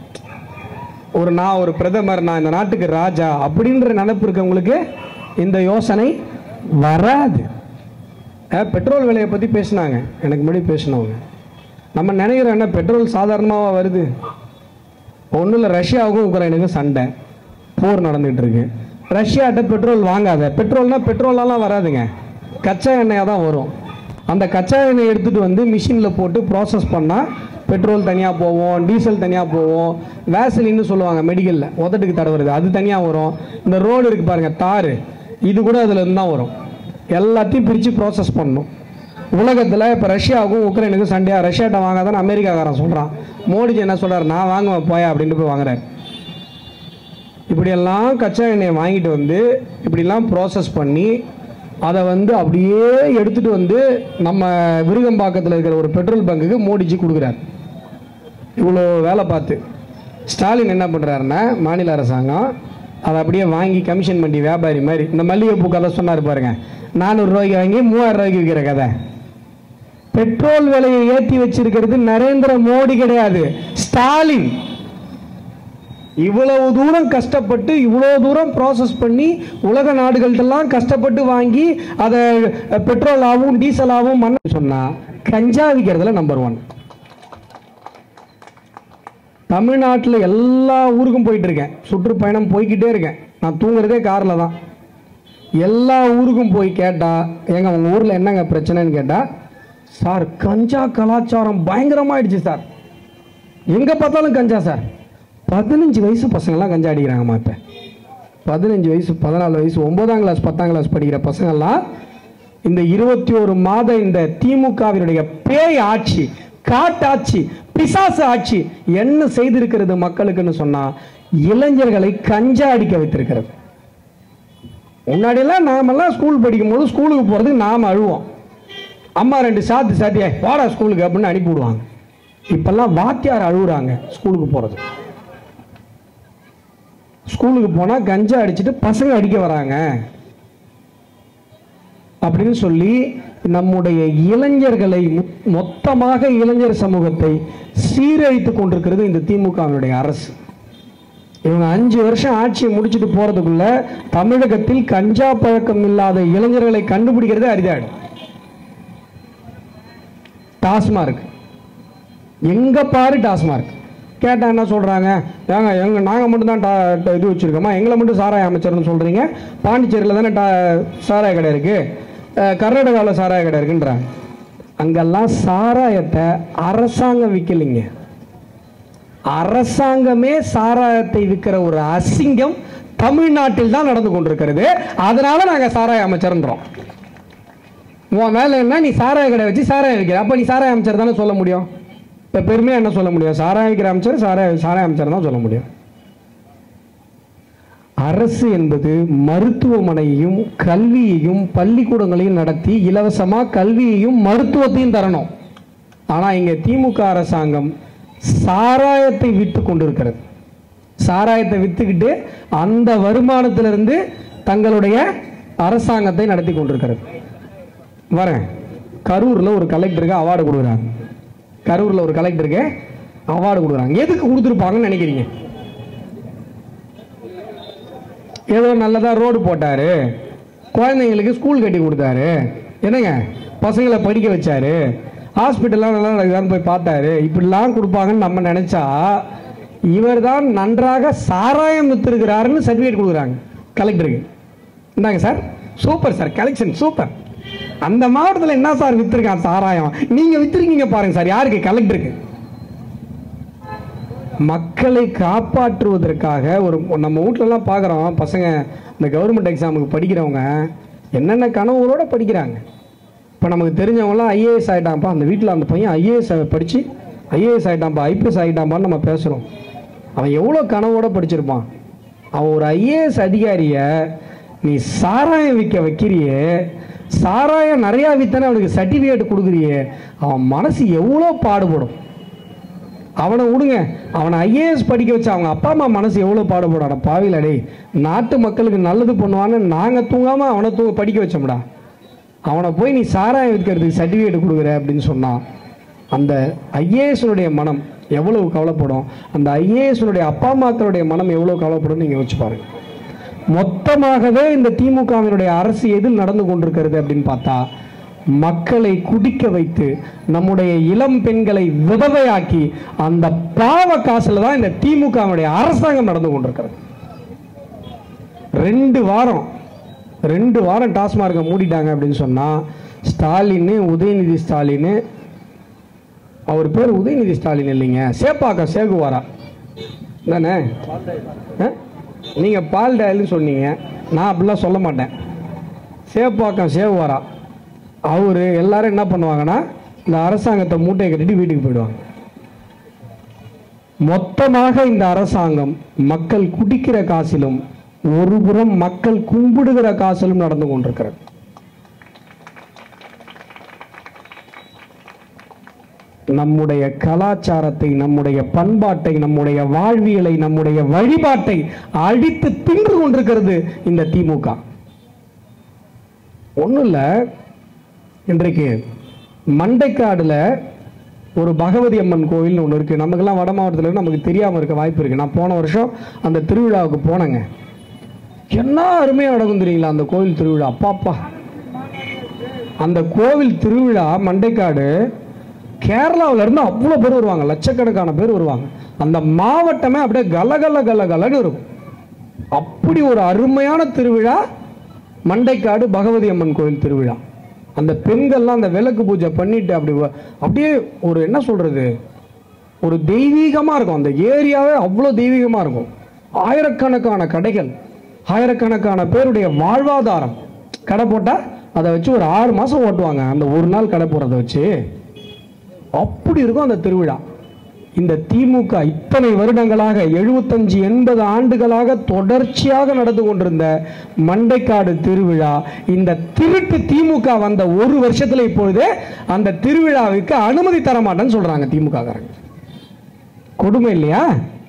ஒரு நான் ஒரு பிரதமர் நான் இந்த நாட்டுக்கு ராஜா அப்படின்ற நினைப்பு இருக்கவங்களுக்கு இந்த யோசனை வராது அஹ், பெட்ரோல் விலையை பற்றி பேசினாங்க எனக்கு முன்னாடி பேசினவங்க நம்ம நினைக்கிறோம் என்ன பெட்ரோல் சாதாரணமாக வருது ஒன்றும் இல்லை ரஷ்யாவுக்கும் உக்ரைனுக்கும் சண்டை போர் நடந்துகிட்டு இருக்கு ரஷ்யாட்ட பெட்ரோல் வாங்காத பெட்ரோல்னா பெட்ரோலெல்லாம் வராதுங்க கச்சா எண்ணெயாக தான் வரும் அந்த கச்சா எண்ணெய் எடுத்துகிட்டு வந்து மிஷினில் போட்டு ப்ராசஸ் பண்ணால் பெட்ரோல் தனியாக போவோம் டீசல் தனியாக போவோம் வேசலின்னு சொல்லுவாங்க மெடிக்கலில் உதட்டுக்கு தடவுறது அது தனியாக வரும் இந்த ரோடு இருக்குது பாருங்கள் தார் இது கூட அதில் இருந்து தான் வரும் எல்லாத்தையும் பிரித்து ப்ராசஸ் பண்ணணும் உலகத்தில் இப்போ ரஷ்யாவுக்கும் உக்ரைனுக்கும் சண்டையா ரஷ்யாட்ட வாங்காதான்னு அமெரிக்காக்காரன் சொல்கிறான் மோடிஜி என்ன சொல்றாரு நான் வாங்குவேன் போயா அப்படின்ட்டு போய் வாங்குறாரு இப்படியெல்லாம் கச்சா எண்ணெயை வாங்கிட்டு வந்து இப்படிலாம் ப்ராசஸ் பண்ணி அதை வந்து அப்படியே எடுத்துட்டு வந்து நம்ம விருகம்பாக்கத்தில் இருக்கிற ஒரு பெட்ரோல் பங்குக்கு மோடிஜி கொடுக்குறாரு இவ்வளோ வேலை பார்த்து ஸ்டாலின் என்ன பண்ணுறாருன்னா மாநில அரசாங்கம் அதை அப்படியே வாங்கி கமிஷன் பண்ணி வியாபாரி மாதிரி இந்த மல்லிகைப்பூ கதை சொன்னார் பாருங்க நானூறு ரூபாய்க்கு வாங்கி மூவாயிரம் ரூபாய்க்கு விற்கிற கதை பெட்ரோல் விலையை ஏற்றி வச்சிருக்கிறது நரேந்திர மோடி கிடையாது ஸ்டாலின் இவ்வளவு தூரம் கஷ்டப்பட்டு இவ்வளவு தூரம் ப்ராசஸ் பண்ணி உலக நாடுகள்ட்டெல்லாம் கஷ்டப்பட்டு வாங்கி அதை பெட்ரோலாகவும் டீசலாகவும் மண்ண சொன்னா கஞ்சா விற்கிறதுல நம்பர் ஒன் தமிழ்நாட்டில் எல்லா ஊருக்கும் போயிட்டு இருக்கேன் சுற்றுப்பயணம் போய்க்கிட்டே இருக்கேன் நான் தூங்குறதே காரில் தான் எல்லா ஊருக்கும் போய் கேட்டா ஏங்க உங்கள் ஊரில் என்னங்க பிரச்சனைன்னு கேட்டா சார் கஞ்சா கலாச்சாரம் பயங்கரமாயிடுச்சு சார் எங்கே பார்த்தாலும் கஞ்சா சார் பதினஞ்சு வயசு பசங்கள்லாம் கஞ்சா அடிக்கிறாங்கம்மா இப்போ பதினஞ்சு வயசு பதினாலு வயசு ஒன்பதாம் கிளாஸ் பத்தாம் கிளாஸ் படிக்கிற பசங்கள்லாம் இந்த இருபத்தி ஒரு மாத இந்த திமுகவினுடைய பேய் ஆட்சி காட்டாட்சி பிசாசு ஆட்சி என்ன செய்திருக்கிறது மக்களுக்குன்னு சொன்னா இளைஞர்களை கஞ்சா அடிக்க வைத்திருக்கிறது முன்னாடியெல்லாம் நாமெல்லாம் ஸ்கூல் படிக்கும் போது ஸ்கூலுக்கு போகிறதுக்கு நாம் அழுவோம் அம்மா ரெண்டு சாத்து சாத்தியா வாடா ஸ்கூலுக்கு அப்படின்னு அனுப்பி விடுவாங்க இப்பெல்லாம் வாத்தியார் அழுகுறாங்க ஸ்கூலுக்கு போகிறது ஸ்கூலுக்கு போனால் கஞ்சா அடிச்சுட்டு பசங்க அடிக்க வராங்க அப்படின்னு சொல்லி நம்முடைய இளைஞர்களை மொ- மொத்தமாக இளைஞர் சமூகத்தை சீரழித்து கொண்டிருக்கிறது இந்த திமுகவினுடைய அரசு இவங்க அஞ்சு வருஷம் ஆட்சியை முடிச்சுட்டு போறதுக்குள்ள தமிழகத்தில் கஞ்சா பழக்கம் இல்லாத இளைஞர்களை கண்டுபிடிக்கிறதே அரிதாடு டாஸ்மார்க் எங்க பாரு டாஸ்மார்க் கேட்டா என்ன சொல்றாங்க ஏங்க எங்க நாங்க மட்டும் தான் டா- ட- இது வச்சிருக்கோமா எங்களை மட்டும் சாராய அமைச்சர்னு சொல்றீங்க பாண்டிச்சேரியில் தானே டா- சாராய கடை இருக்கு அஹ், கர்நாடகாவில் சாராய கடை இருக்குன்றாங்க அங்கெல்லாம் சாராயத்தை அரசாங்கம் விற்கலைங்க அரசாங்கமே சாராயத்தை விற்கிற ஒரு அசிங்கம் தமிழ்நாட்டில் தான் நடந்து கொண்டிருக்கிறது அதனால நாங்க சாராய அமைச்சர்ன்றோம் உன் வேலை என்ன நீ சாராய கடை வச்சு சாராயம் விற்கிற அப்ப நீ சாராய அமைச்சர் தானே சொல்ல முடியும் இப்ப பெருமையா என்ன சொல்ல முடியும் சாராய விற்கிற அமைச்சர் சாராய சாராய அமைச்சர் தான் சொல்ல முடியும் அரசு என்பது மருத்துவமனையையும் கல்வியையும் பள்ளிக்கூடங்களையும் நடத்தி இலவசமா கல்வியையும் மருத்துவத்தையும் தரணும் ஆனா இங்க திமுக அரசாங்கம் சாராயத்தை விற்று கொண்டிருக்கிறது சாராயத்தை வித்துக்கிட்டு அந்த வருமானத்திலிருந்து தங்களுடைய அரசாங்கத்தை நடத்தி கொண்டிருக்கிறது வரேன் கரூர்ல ஒரு கலெக்டருக்கு அவார்டு கொடுக்குறாங்க கரூர்ல ஒரு கலெக்டருக்கு அவார்டு கொடுக்குறாங்க எதுக்கு கொடுத்துருப்பாங்கன்னு நினைக்கிறீங்க ஏதோ நல்லதா ரோடு போட்டாரு குழந்தைங்களுக்கு ஸ்கூல் கட்டி கொடுத்தாரு என்னங்க பசங்களை படிக்க வச்சாரு ஹாஸ்பிட்டல்லாம் நல்லா நடக்குதான்னு போய் பார்த்தாரு இப்படிலாம் கொடுப்பாங்கன்னு நம்ம நினைச்சா இவர் தான் நன்றாக சாராயம் வித்திருக்கிறாருன்னு சர்டிஃபிகேட் கொடுக்குறாங்க கலெக்டருக்கு இந்தாங்க sir super sir collection super அந்த மாவட்டத்தில் என்ன சார் வித்திருக்கான் சாராயம் நீங்க வித்திருக்கீங்க பாருங்க சார் யாருக்கு கலெக்டருக்கு மக்களை காப்பாற்றுவதற்காக ஒரு நம்ம வீட்டிலலாம் பார்க்குறோம் பசங்க இந்த கவர்மெண்ட் எக்ஸாமுக்கு படிக்கிறவங்க என்னென்ன கனவுகளோட படிக்கிறாங்க இப்போ நமக்கு தெரிஞ்சவங்களாம் ஐஏஎஸ் ஆகிட்டான்ப்பா அந்த வீட்டில் அந்த பையன் ஐஏஎஸ் படித்து ஐஏஎஸ் ஆகிட்டான்ப்பா ஐபிஎஸ் ஆகிட்டான்ப்பான்னு நம்ம பேசுகிறோம் அவன் எவ்வளோ கனவோட படிச்சிருப்பான் அவன் ஒரு ஐஏஎஸ் அதிகாரியை நீ சாராயம் விற்க வைக்கிறியே சாராயம் நிறையா வித்தனை அவனுக்கு சர்டிஃபிகேட் கொடுக்குறியே அவன் மனசு எவ்வளோ பாடுபடும் அவனை விடுங்க அவனை ஐஏஎஸ் படிக்க வச்ச அவங்க அப்பா அம்மா மனசு எவ்வளோ பாடுபடாட பாவில டேய் நாட்டு மக்களுக்கு நல்லது பண்ணுவான்னு நாங்கள் தூங்காமல் அவனை தூங்க படிக்க வச்சோம்டா அவனை போய் நீ சாராயம் விற்கிறதுக்கு சர்டிஃபிகேட் கொடுக்குற அப்படின்னு சொன்னான் அந்த ஐஏஎஸ்னுடைய மனம் எவ்வளவு கவலைப்படும் அந்த ஐஏஎஸ்னுடைய அப்பா அம்மாக்களுடைய மனம் எவ்வளவு கவலைப்படும் நீங்கள் யோசிச்சு பாருங்க மொத்தமாகவே இந்த திமுகவினுடைய அரசு எதில் நடந்து கொண்டிருக்கிறது அப்படின்னு பார்த்தா மக்களை குடிக்க வைத்து நம்முடைய இளம் பெண்களை விதவையாக்கி அந்த பாவ காசுல தான் இந்த திமுகவினுடைய அரசாங்கம் நடந்து கொண்டிருக்கிறது ரெண்டு வாரம் ரெண்டு வாரம் டாஸ்மார்க்கை மூடிட்டாங்க அப்படின்னு சொன்னா ஸ்டாலின் உதயநிதி ஸ்டாலின் அவர் பேர் உதயநிதி ஸ்டாலின் இல்லைங்க சேப்பாக்கம் சேகுவாரா தானே ஆ? நீங்க பால் டயல்னு சொன்னீங்க நான் அப்படிலாம் சொல்ல மாட்டேன் சேப்பாக்கம் சேகுவாரா அவரு எல்லாரும் என்ன பண்ணுவாங்கன்னா இந்த அரசாங்கத்தை மூட்டையை கட்டிட்டு வீட்டுக்கு போயிடுவாங்க மொத்தமாக இந்த அரசாங்கம் மக்கள் குடிக்கிற காசிலும் ஒரு புறம் மக்கள் கும்பிடுகிற காசிலும் நடந்து கொண்டிருக்கிறது நம்முடைய கலாச்சாரத்தை நம்முடைய பண்பாட்டை நம்முடைய வாழ்வியலை நம்முடைய வழிபாட்டை அழித்து தின்று கொண்டிருக்கிறது இந்த திமுக ஒன்றும் இல்லை இன்றைக்கு மண்டைக்காடுல ஒரு பகவதி அம்மன் கோவில்னு ஒன்று இருக்குது நமக்கெல்லாம் வட மாவட்டத்தில் இருக்கு, நமக்கு தெரியாமல் இருக்க வாய்ப்பு இருக்குது நான் போன வருஷம் அந்த திருவிழாவுக்கு போனேங்க என்ன அருமையாக நடக்கும் தெரியுங்களா அந்த கோவில் திருவிழா அப்பாப்பா அந்த கோவில் திருவிழா மண்டைக்காடு கேரளாவுல இருந்து அவ்வளோ பேர் வருவாங்க லட்சக்கணக்கான பேர் வருவாங்க அந்த மாவட்டமே அப்படியே கல கல கல கலன்னு இருக்கும் அப்படி ஒரு அருமையான திருவிழா மண்டைக்காடு பகவதி அம்மன் கோவில் திருவிழா அந்த பெண்கள்லாம் அந்த விளக்கு பூஜை பண்ணிட்டு அப்படி வ- அப்படியே ஒரு என்ன சொல்றது ஒரு தெய்வீகமாக இருக்கும் அந்த ஏரியாவே அவ்வளோ தெய்வீகமாக இருக்கும் ஆயிரக்கணக்கான கடைகள் ஆயிரக்கணக்கான பேருடைய வாழ்வாதாரம் கடை போட்டால் அதை வச்சு ஒரு ஆறு மாதம் ஓட்டுவாங்க அந்த ஒரு நாள் கடை போடுறத வச்சு அப்படி இருக்கும் அந்த திருவிழா இந்த திமுக இத்தனை வருடங்களாக எழுபத்தஞ்சு எண்பது ஆண்டுகளாக தொடர்ச்சியாக நடந்து கொண்டிருந்த மண்டைக்காடு திருவிழா இந்த திருட்டு திமுக வந்த ஒரு வருஷத்துல இப்பொழுது அந்த திருவிழாவுக்கு அனுமதி தர மாட்டேன்னு சொல்றாங்க திமுக காரங்க கொடுமை இல்லையா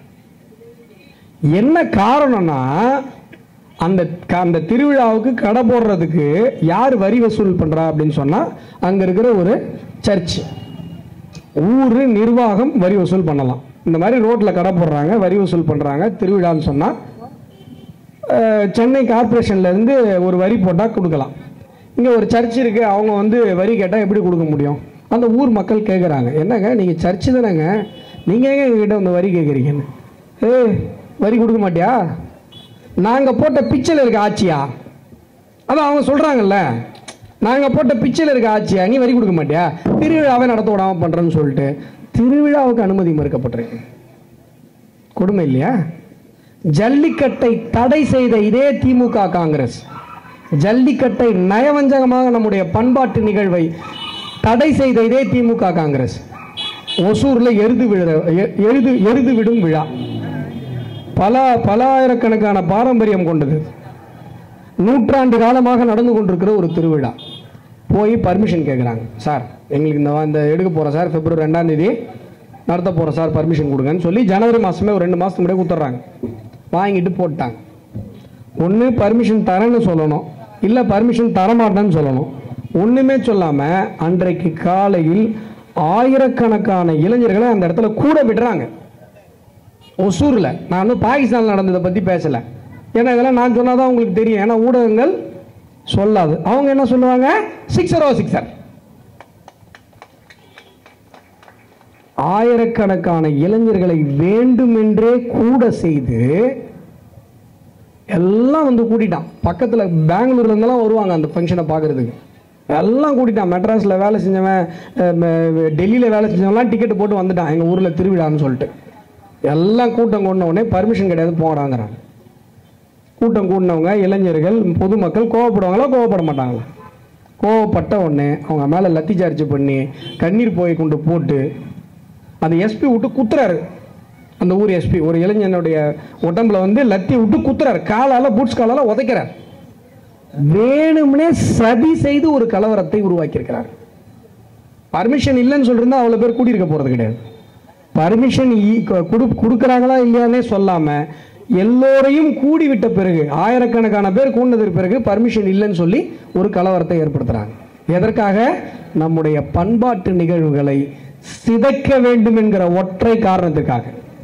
என்ன காரணம்னா அந்த க- அந்த திருவிழாவுக்கு கடை போடுறதுக்கு யார் வரி வசூல் பண்றா அப்படின்னு சொன்னா அங்க இருக்கிற ஒரு சர்ச் ஊர் நிர்வாகம் வரி வசூல் பண்ணலாம் இந்த மாதிரி ரோட்ல கடை போடுறாங்க வரி வசூல் பண்றாங்க திருவிழான்னு சொன்னா அஹ், சென்னை கார்ப்பரேஷன்ல இருந்து ஒரு வரி போட்டா கொடுக்கலாம் இங்க ஒரு சர்ச் இருக்கு அவங்க வந்து வரி கேட்டா எப்படி கொடுக்க முடியும் அந்த ஊர் மக்கள் கேட்குறாங்க என்னங்க நீங்க சர்ச் தானேங்க நீங்க ஏங்க எங்ககிட்ட வந்து வரி கேட்குறீங்கன்னு ஏய் வரி கொடுக்க மாட்டியா நாங்க போட்ட பிச்சையில் இருக்க ஆட்சியா அதான் அவங்க சொல்றாங்கல்ல நாங்க போட்ட பிச்சையில் இருக்க ஆட்சியா நீ வரி கொடுக்க மாட்டியா திருவிழாவை நடத்த விடாம பண்றேன்னு சொல்லிட்டு திருவிழாவுக்கு அனுமதி மறுக்கப்பட்டிருக்கு கொடுமை இல்லையா ஜல்லிக்கட்டை தடை செய்த இதே திமுக காங்கிரஸ் ஜல்லிக்கட்டை நயவஞ்சகமாக நம்முடைய பண்பாட்டு நிகழ்வை தடை செய்த இதே திமுக காங்கிரஸ் ஒசூர்ல எருது விழுற எ- எருது எருது விடும் விழா பல பல ஆயிரக்கணக்கான பாரம்பரியம் கொண்டது நூற்றாண்டு காலமாக நடந்து கொண்டிருக்கிற ஒரு திருவிழா போய் பர்மிஷன் கேட்குறாங்க சார் எங்களுக்கு இந்த வா- இந்த எடுக்க போகிறோம் சார் பிப்ரவரி ரெண்டாம் தேதி நடத்த போகிறோம் சார் பர்மிஷன் கொடுங்கன்னு சொல்லி ஜனவரி மாதமே ஒரு ரெண்டு மாதத்துக்கு முன்னாடியே கொடுத்துட்றாங்க வாங்கிட்டு போட்டாங்க ஒன்று பர்மிஷன் தரேன்னு சொல்லணும் இல்லை பர்மிஷன் தரமாட்டேன்னு சொல்லணும் ஒன்றுமே சொல்லாமல் அன்றைக்கு காலையில் ஆயிரக்கணக்கான இளைஞர்களை அந்த இடத்துல கூட விடுறாங்க ஒசூரில் நான் வந்து பாகிஸ்தானில் நடந்ததை பற்றி பேசலை ஏன்னா இதெல்லாம் நான் சொன்னாதான் உங்களுக்கு தெரியும் ஏன்னா ஊடகங்கள் சொல்லாது அவங்க என்ன சொல்லுவாங்க சிக்ஸர் ஓ சிக்ஸர் ஆயிரக்கணக்கான இளைஞர்களை வேண்டுமென்றே கூட செய்து எல்லாம் வந்து கூட்டிட்டான் பக்கத்தில் பெங்களூர்ல இருந்தெல்லாம் வருவாங்க அந்த ஃபங்க்ஷனை பார்க்கறதுக்கு எல்லாம் கூட்டிட்டான் மெட்ராஸில் வேலை செஞ்சவன் அஹ், ம- டெல்லியில் வேலை செஞ்சவன்லாம் டிக்கெட் போட்டு வந்துட்டான் எங்கள் ஊரில் திருவிழான்னு சொல்லிட்டு எல்லாம் கூட்டம் கூடின உடனே பர்மிஷன் கிடையாது போகிறாங்கிறாங்க கூட்டம் கூடினவங்க இளைஞர்கள் பொதுமக்கள் கோவப்படுவாங்களா கோவப்பட மாட்டாங்களா கோவப்பட்ட உடனே அவங்க மேலே லத்தி சார்ஜ் பண்ணி கண்ணீர் போய் கொண்டு போட்டு அந்த எஸ்பி விட்டு குத்துறாரு அந்த ஊர் எஸ்பி ஒரு இளைஞனுடைய உடம்புல வந்து லத்தி விட்டு குத்துறாரு காலால பூட்ஸ் காலால உதைக்கிறார் வேணும்னே சதி செய்து ஒரு கலவரத்தை உருவாக்கியிருக்கிறார் பர்மிஷன் இல்லைன்னு சொல்லிருந்தா அவ்வளோ பேர் கூட்டியிருக்க போகிறது கிடையாது பர்மிஷன் கொடுக்குறாங்களா இல்லையானே சொல்லாம எல்லோரையும் கூடி விட்ட பிறகு ஆயிரக்கணக்கான பேர் கூடினதற்கு பிறகு பர்மிஷன் இல்லைன்னு சொல்லி ஒரு கலவரத்தை ஏற்படுத்துறாங்க எதற்காக நம்முடைய பண்பாட்டு நிகழ்வுகளை சிதைக்க வேண்டும் என்கிற ஒற்றை காரணத்துக்காக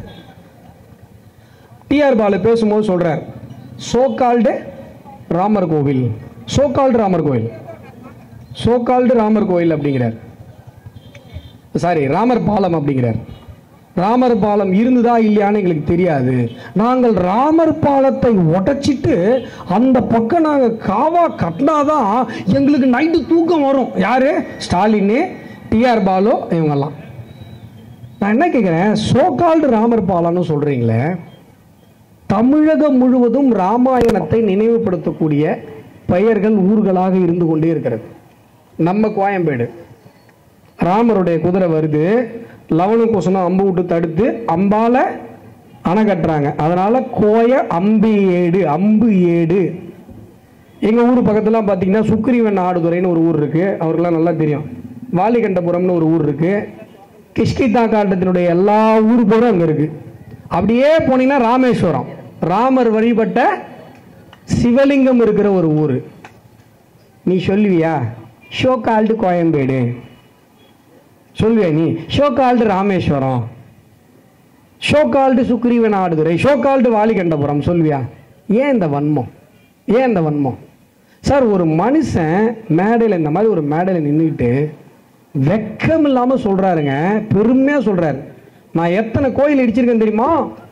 டிஆர் பாலு பேசும்போது சொல்றார் சோகால்டு ராமர் கோவில் சோகால்டு ராமர் கோவில் சோகால்டு ராமர் கோவில் அப்படிங்கிறார் சாரி ராமர் பாலம் அப்படிங்கிறார் ராமர் பாலம் இருந்ததா இல்லையான்னு எங்களுக்கு தெரியாது நாங்கள் ராமர் பாலத்தை உடைச்சிட்டு அந்த பக்கம் நாங்கள் காவா கட்டினாதான் எங்களுக்கு நைட்டு தூக்கம் வரும் யாரு ஸ்டாலின் டிஆர் பாலு இவங்கெல்லாம் நான் என்ன கேட்குறேன் சோகால்டு ராமர் பாலம்னு சொல்றீங்களே தமிழகம் முழுவதும் ராமாயணத்தை நினைவுபடுத்தக்கூடிய பெயர்கள் ஊர்களாக இருந்து கொண்டே இருக்கிறது நம்ம கோயம்பேடு ராமருடைய குதிரை வருது லவணம் குசனம் அம்பு விட்டு தடுத்து அம்பால அணை கட்டுறாங்க அதனால கோய அம்பு ஏடு அம்பு ஏடு எங்க ஊர் பக்கத்துலாம் பார்த்தீங்கன்னா சுக்ரீவன் ஆடுதுறைன்னு ஒரு ஊர் இருக்கு அவருக்கெல்லாம் நல்லா தெரியும் வாலிகண்டபுரம்னு ஒரு ஊர் இருக்கு கிஷ்கிதா காண்டத்தினுடைய எல்லா ஊர் பேரும் அங்க இருக்கு அப்படியே போனீங்கன்னா ராமேஸ்வரம் ராமர் வழிபட்ட சிவலிங்கம் இருக்கிற ஒரு ஊர் நீ சொல்லுவியா ஷோகால்டு கோயம்பேடு சொல்லுவியா நீ ஷோகால்டு ராமேஸ்வரம் ஷோகால்டு சுக்ரீவன் ஆடுதுறை ஷோகால்டு வாலிகண்டபுரம் சொல்லுவியா ஏன் இந்த வன்மம் ஏன் இந்த வன்மம் சார் ஒரு மனுஷன் மேடையில் இந்த மாதிரி ஒரு மேடையில் நின்றுக்கிட்டு வெக்கம் இல்லாமல் சொல்கிறாருங்க பெருமையாக சொல்கிறாரு நான் எத்தனை கோயில் இடிச்சிருக்கேன் தெரியுமா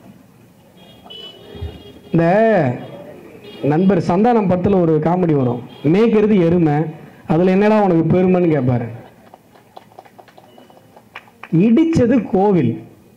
இந்த நண்பர் சந்தானம் படத்தில் ஒரு காமெடி வரும் மேய்க்கிறது எருமை அதில் என்னடா உனக்கு பெருமைன்னு கேட்பாரு இடிச்சது கோவில்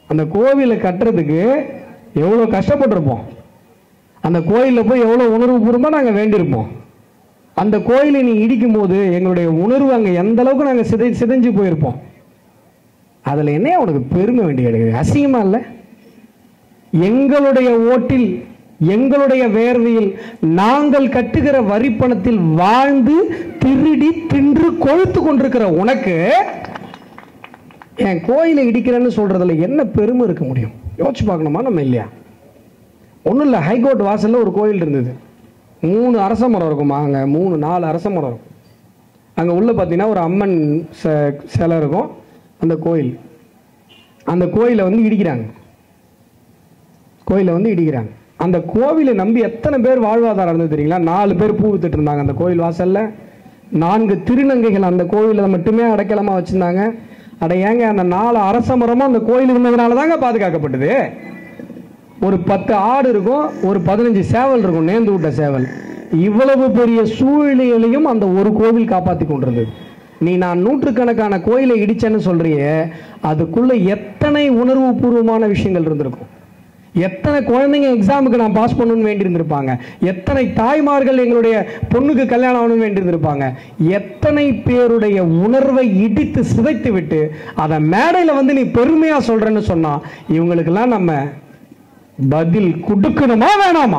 அந்த கோவிலை கட்டுறதுக்கு எவ்வளோ கஷ்டப்பட்டிருப்போம் அந்த கோயிலில் போய் எவ்வளோ உணர்வுபூர்வமாக நாங்கள் வேண்டியிருப்போம் அந்த கோயிலை நீ இடிக்கும் போது எங்களுடைய உணர்வு அங்கே எந்த அளவுக்கு நாங்கள் சிதை சிதைஞ்சு போயிருப்போம் அதில் என்ன உனக்கு பெருமை வேண்டி கிடைக்குது அசிங்கமா இல்லை எங்களுடைய ஓட்டில் எங்களுடைய வேர்வையில் நாங்கள் கட்டுகிற வரிப்பணத்தில் வாழ்ந்து திருடி தின்று கொழுத்து கொண்டிருக்கிற உனக்கு என் கோயிலை இடிக்கிறேன்னு சொல்றதுல என்ன பெருமை இருக்க முடியும் யோசிச்சு பார்க்கணுமா நம்ம இல்லையா ஒன்றும் இல்லை ஹைகோர்ட் வாசல்ல ஒரு கோயில் இருந்தது மூணு அரச மரம் இருக்குமா அங்கே மூணு நாலு அரச மரம் இருக்கும் அங்கே உள்ள பார்த்தீங்கன்னா ஒரு அம்மன் ச- சிலை இருக்கும் அந்த கோயில் அந்த கோயிலை வந்து இடிக்கிறாங்க கோயிலை வந்து இடிக்கிறாங்க அந்த கோவிலை நம்பி எத்தனை பேர் வாழ்வாதாரம் இருந்தது தெரியுங்களா நாலு பேர் பூ வித்துட்டு இருந்தாங்க அந்த கோயில் வாசல்ல நான்கு திருநங்கைகள் அந்த கோயிலில் மட்டுமே அடைக்கலமா வச்சிருந்தாங்க அட ஏங்க அந்த நாலு அரச மரமும் அந்த கோயில் இருந்ததுனால தாங்க பாதுகாக்கப்பட்டது ஒரு பத்து ஆடு இருக்கும் ஒரு பதினஞ்சு சேவல் இருக்கும் நேர்ந்து விட்ட சேவல் இவ்வளவு பெரிய சூழ்நிலையிலையும் அந்த ஒரு கோவில் காப்பாத்தி கொண்டிருந்தது நீ நான் நூற்றுக்கணக்கான கோயிலை இடிச்சேன்னு சொல்றியே அதுக்குள்ள எத்தனை உணர்வு பூர்வமான விஷயங்கள் இருந்திருக்கும் எத்தனை குழந்தைங்க எக்ஸாமுக்கு நான் பாஸ் பண்ணணும்னு வேண்டி இருந்திருப்பாங்க எத்தனை தாய்மார்கள் எங்களுடைய பொண்ணுக்கு கல்யாணம் ஆகணும்னு வேண்டி இருந்திருப்பாங்க எத்தனை பேருடைய உணர்வை இடித்து சிதைத்து விட்டு அதை மேடையில் வந்து நீ பெருமையா சொல்றேன்னு சொன்னா இவங்களுக்கெல்லாம் நம்ம பதில் கொடுக்கணுமா வேணாமா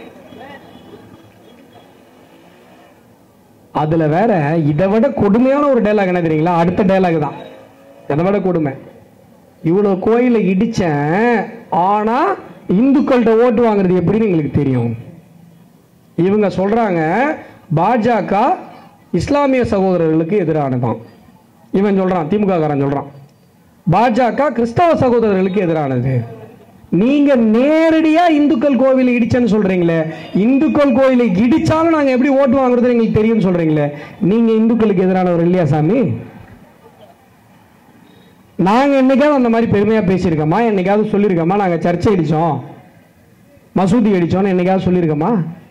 அதுல வேற இதை விட கொடுமையான ஒரு டைலாக் என்ன தெரியுங்களா அடுத்த டைலாக் தான் இதை விட கொடுமை இவ்வளவு கோயிலை இடிச்சேன் ஆனா இந்துக்கள்கிட்ட ஓட்டு வாங்குறது எப்படின்னு எங்களுக்கு தெரியும் இவங்க சொல்றாங்க பாஜக இஸ்லாமிய சகோதரர்களுக்கு எதிரானதான் இவன் சொல்றான் திமுக காரன் சொல்றான் பாஜக கிறிஸ்தவ சகோதரர்களுக்கு எதிரானது நீங்க நேரடியா இந்துக்கள் கோவிலை இடிச்சேன்னு சொல்றீங்களே இந்துக்கள் கோயிலை இடிச்சாலும் நாங்க எப்படி ஓட்டு வாங்குறது எங்களுக்கு தெரியும்னு சொல்றீங்களே நீங்க இந்துக்களுக்கு எதிரானவர் இல்லையா சாமி நாங்க என்னைக்காவது அந்த மாதிரி பெருமையா பேசியிருக்கோமா என்னைக்காவது சொல்லியிருக்கோமா நாங்க சர்ச்சை அடிச்சோம் மசூதி அடிச்சோம்னு என்னைக்காவது சொல்லியிருக்கோமா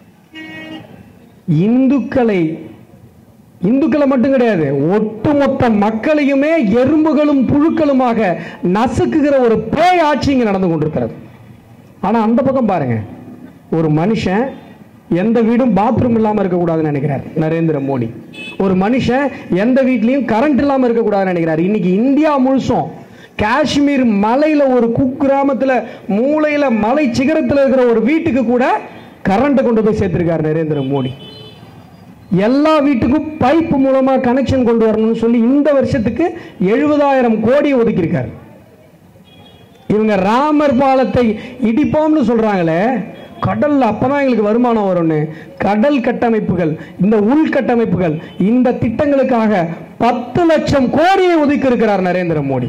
இந்துக்களை இந்துக்களை மட்டும் கிடையாது ஒட்டுமொத்த மக்களையுமே எறும்புகளும் புழுக்களுமாக நசுக்குகிற ஒரு பேய் ஆட்சி இங்க நடந்து கொண்டிருக்கிறது ஆனா அந்த பக்கம் பாருங்க ஒரு மனுஷன் எந்த வீடும் பாத்ரூம் இல்லாம இருக்கக்கூடாதுன்னு நினைக்கிறார் நரேந்திர மோடி ஒரு மனுஷன் எந்த வீட்லயும் கரண்ட் இல்லாம இருக்கக்கூடாதுன்னு நினைக்கிறார் இன்னைக்கு இந்தியா முழுசும் காஷ்மீர் மலையில ஒரு குக்கிராமத்துல மூலையில மலை சிகரத்துல இருக்கிற ஒரு வீட்டுக்கு கூட கரண்ட்டை கொண்டு போய் சேர்த்திருக்கார் நரேந்திர மோடி எல்லா வீட்டுக்கும் பைப் மூலமா கனெக்ஷன் கொண்டு வரணும்னு சொல்லி இந்த வருஷத்துக்கு எழுபதாயிரம் கோடி ஒதுக்கியிருக்காரு இவங்க ராமர் பாலத்தை இடிப்போம்னு சொல்றாங்களே கடல்ல அப்பதான் எங்களுக்கு வருமானம் வரும்னு கடல் கட்டமைப்புகள் இந்த உள்கட்டமைப்புகள் இந்த திட்டங்களுக்காக பத்து லட்சம் கோடியை ஒதுக்கி இருக்கிறார் நரேந்திர மோடி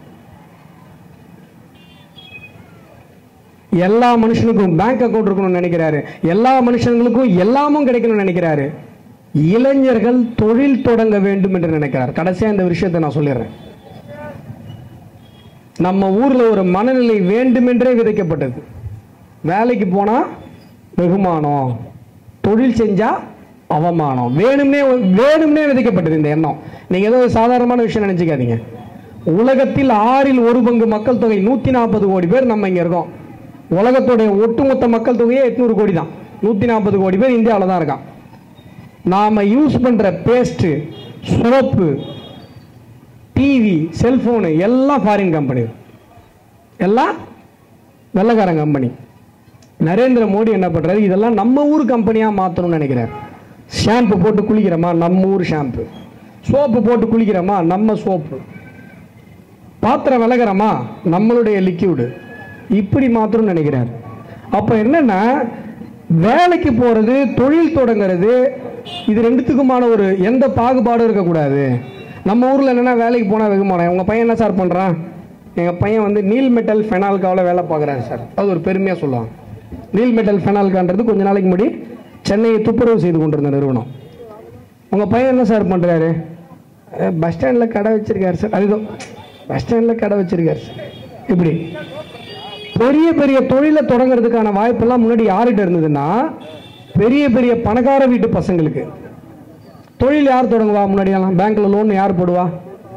எல்லா மனுஷனுக்கும் பேங்க் அக்கவுண்ட் இருக்கணும்னு நினைக்கிறாரு எல்லா மனுஷங்களுக்கும் எல்லாமும் கிடைக்கணும்னு நினைக்கிறாரு இளைஞர்கள் தொழில் தொடங்க வேண்டும் என்று நினைக்கிறார் கடைசியா இந்த விஷயத்தை நான் சொல்லிடுறேன் நம்ம ஊர்ல ஒரு மனநிலை வேண்டுமென்றே விதைக்கப்பட்டது வேலைக்கு போனா வெகுமானம் தொழில் செஞ்சா அவமானம் வேணும்னே வேணும்னே விதைக்கப்பட்டது இந்த எண்ணம் நீங்க ஏதோ ஒரு சாதாரணமான விஷயம் நினைச்சுக்காதீங்க உலகத்தில் ஆறில் ஒரு பங்கு மக்கள் தொகை நூத்தி நாற்பது கோடி பேர் நம்ம இங்க இருக்கோம் உலகத்துடைய ஒட்டுமொத்த மக்கள் தொகையே எட்நூறு கோடி தான் நூத்தி நாற்பது கோடி பேர் இந்தியாவில் தான் இருக்கான் நாம யூஸ் பண்ற பேஸ்ட் சோப்பு டிவி செல்போனு எல்லாம் ஃபாரின் கம்பெனி எல்லாம் வெள்ளக்காரன் கம்பெனி நரேந்திர மோடி என்ன பண்றாரு இதெல்லாம் நம்ம ஊர் கம்பெனியா மாத்தணும்னு நினைக்கிறார் ஷாம்பு போட்டு குளிக்கிறோமா நம்ம ஊர் ஷாம்பு சோப்பு போட்டு குளிக்கிறோமா நம்ம சோப்பு பாத்திரம் விளக்குறோமா நம்மளுடைய லிக்யூடு இப்படி மாத்தணும்னு நினைக்கிறார் அப்ப என்னன்னா வேலைக்கு போறது தொழில் தொடங்குறது இது ரெண்டுத்துக்குமான ஒரு எந்த பாகுபாடும் இருக்கக்கூடாது நம்ம ஊர்ல என்னன்னா வேலைக்கு போனா வெகுமானம் உங்க பையன் என்ன சார் பண்றான் எங்க பையன் வந்து நீல் மெட்டல் ஃபெனால்காவில் வேலை பார்க்குறாரு சார் அது ஒரு பெருமையா சொல்லுவாங்க நீல் மெட்டல் ஃபெனால்கான்றது கொஞ்ச நாளைக்கு முன்னாடி சென்னையை துப்புரவு செய்து கொண்டிருந்த நிறுவனம் உங்க பையன் என்ன சார் பண்றாரு பஸ் ஸ்டாண்ட்ல கடை வச்சிருக்காரு சார் அதுதான் பஸ் ஸ்டாண்ட்ல கடை வச்சிருக்காரு சார் இப்படி பெரிய பெரிய தொழிலை தொடங்குறதுக்கான வாய்ப்பெல்லாம் முன்னாடி யார்கிட்ட இருந்ததுன்னா பெரிய பெரிய பணக்கார வீட்டு பசங்களுக்கு தொழில் யார் தொடங்குவா முன்னாடியெல்லாம் பேங்க்ல லோன் யார் போடுவா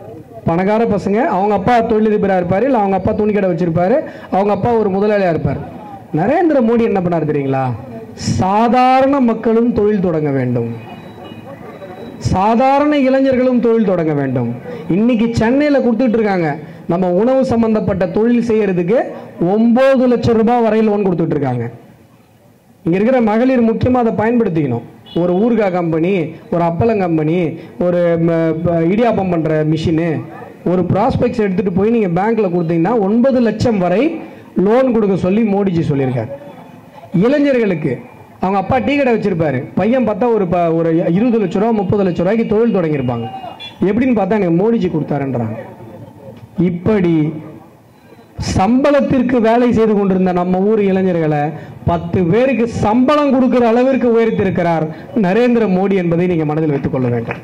பணக்கார பசங்க அவங்க அப்பா தொழிலதிபராக இருப்பார் இல்லை அவங்க அப்பா துணிக்கடை வச்சிருப்பாரு அவங்க அப்பா ஒரு முதலாளியாக இருப்பார் நரேந்திர மோடி என்ன பண்ணார் தெரியுங்களா சாதாரண மக்களும் தொழில் தொடங்க வேண்டும் சாதாரண இளைஞர்களும் தொழில் தொடங்க வேண்டும் இன்னைக்கு சென்னையில் கொடுத்துட்டு இருக்காங்க நம்ம உணவு சம்பந்தப்பட்ட தொழில் செய்யறதுக்கு ஒன்பது லட்சம் ரூபாய் வரை லோன் கொடுத்துட்டு இருக்காங்க இங்க இருக்கிற மகளிர் முக்கியமாக அதை பயன்படுத்திக்கணும் ஒரு ஊறுகாய் கம்பெனி ஒரு அப்பளம் கம்பெனி ஒரு ம, ப- இடியாப்பம் பண்ற மிஷினு ஒரு ப்ராஸ்பெக்ட்ஸ் எடுத்துட்டு போய் நீங்க பேங்க்ல கொடுத்தீங்கன்னா ஒன்பது லட்சம் வரை லோன் கொடுக்க சொல்லி மோடிஜி சொல்லியிருக்காரு இளைஞர்களுக்கு அவங்க அப்பா டீ கடை வச்சிருப்பாரு பையன் பார்த்தா ஒரு ப- ஒரு இருபது லட்ச ரூபா முப்பது லட்ச ரூபாய்க்கு தொழில் தொடங்கியிருப்பாங்க எப்படின்னு பார்த்தா எனக்கு மோடிஜி கொடுத்தாருன்றாங்க இப்படி சம்பளத்திற்கு வேலை செய்து கொண்டிருந்த நம்ம ஊர் இளைஞர்களை பத்து பேருக்கு சம்பளம் கொடுக்கிற அளவிற்கு உயர்த்திருக்கிறார் நரேந்திர மோடி என்பதை நீங்க மனதில் வைத்துக் கொள்ள வேண்டும்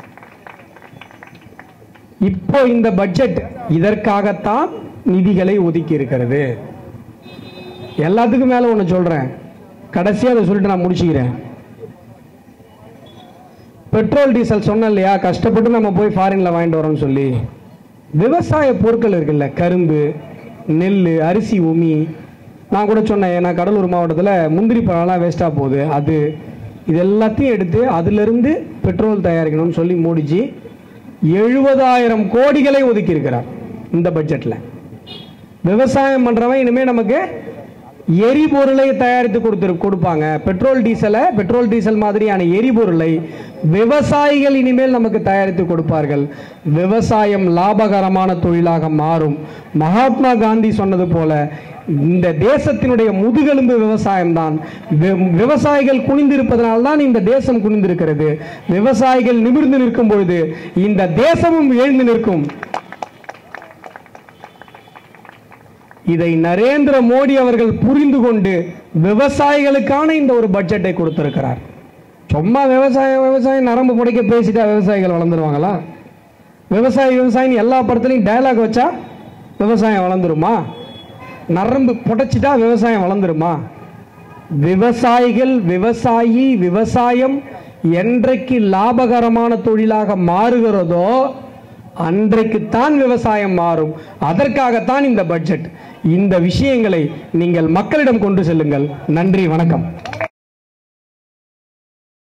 இப்போ இந்த பட்ஜெட் இதற்காகத்தான் நிதிகளை ஒதுக்கி இருக்கிறது எல்லாத்துக்கும் மேல ஒண்ணு சொல்றேன் கடைசியா அதை சொல்லிட்டு நான் முடிச்சுக்கிறேன் பெட்ரோல் டீசல் சொன்னேன் இல்லையா கஷ்டப்பட்டு நம்ம போய் ஃபாரின்ல வாங்கிட்டு வரோம்னு சொல்லி விவசாய பொருட்கள் இருக்குல்ல கரும்பு நெல் அரிசி உமி நான் கூட சொன்னேன் நான் கடலூர் மாவட்டத்தில் முந்திரி பழம்லாம் வேஸ்ட்டாக போகுது அது இது எல்லாத்தையும் எடுத்து அதிலிருந்து பெட்ரோல் தயாரிக்கணும்னு சொல்லி மோடிஜி எழுபதாயிரம் கோடிகளை ஒதுக்கி இருக்கிறார் இந்த பட்ஜெட்டில் விவசாயம் பண்றவன் இனிமே நமக்கு எரிபொருளை தயாரித்து கொடுத்து கொடுப்பாங்க பெட்ரோல் டீசலை பெட்ரோல் டீசல் மாதிரியான எரிபொருளை விவசாயிகள் இனிமேல் நமக்கு தயாரித்து கொடுப்பார்கள் விவசாயம் லாபகரமான தொழிலாக மாறும் மகாத்மா காந்தி சொன்னது போல இந்த தேசத்தினுடைய முதுகெலும்பு விவசாயம் தான் விவசாயிகள் குனிந்திருப்பதனால் தான் இந்த தேசம் குனிந்திருக்கிறது விவசாயிகள் நிமிர்ந்து நிற்கும் பொழுது இந்த தேசமும் எழுந்து நிற்கும் இதை நரேந்திர மோடி அவர்கள் புரிந்து கொண்டு விவசாயிகளுக்கான இந்த ஒரு பட்ஜெட்டை கொடுத்திருக்கிறார் சும்மா விவசாயம் விவசாயம் நரம்பு புடைக்க பேசிட்டா விவசாயிகள் வளர்ந்துருவாங்களா விவசாயி விவசாயின்னு எல்லா படத்துலையும் டயலாக் வச்சா விவசாயம் வளர்ந்துருமா நரம்பு புடைச்சிட்டா விவசாயம் வளர்ந்துருமா விவசாயிகள் விவசாயி விவசாயம் என்றைக்கு லாபகரமான தொழிலாக மாறுகிறதோ அன்றைக்குத்தான் விவசாயம் மாறும் அதற்காகத்தான் இந்த பட்ஜெட் இந்த விஷயங்களை நீங்கள் மக்களிடம் கொண்டு செல்லுங்கள் நன்றி வணக்கம்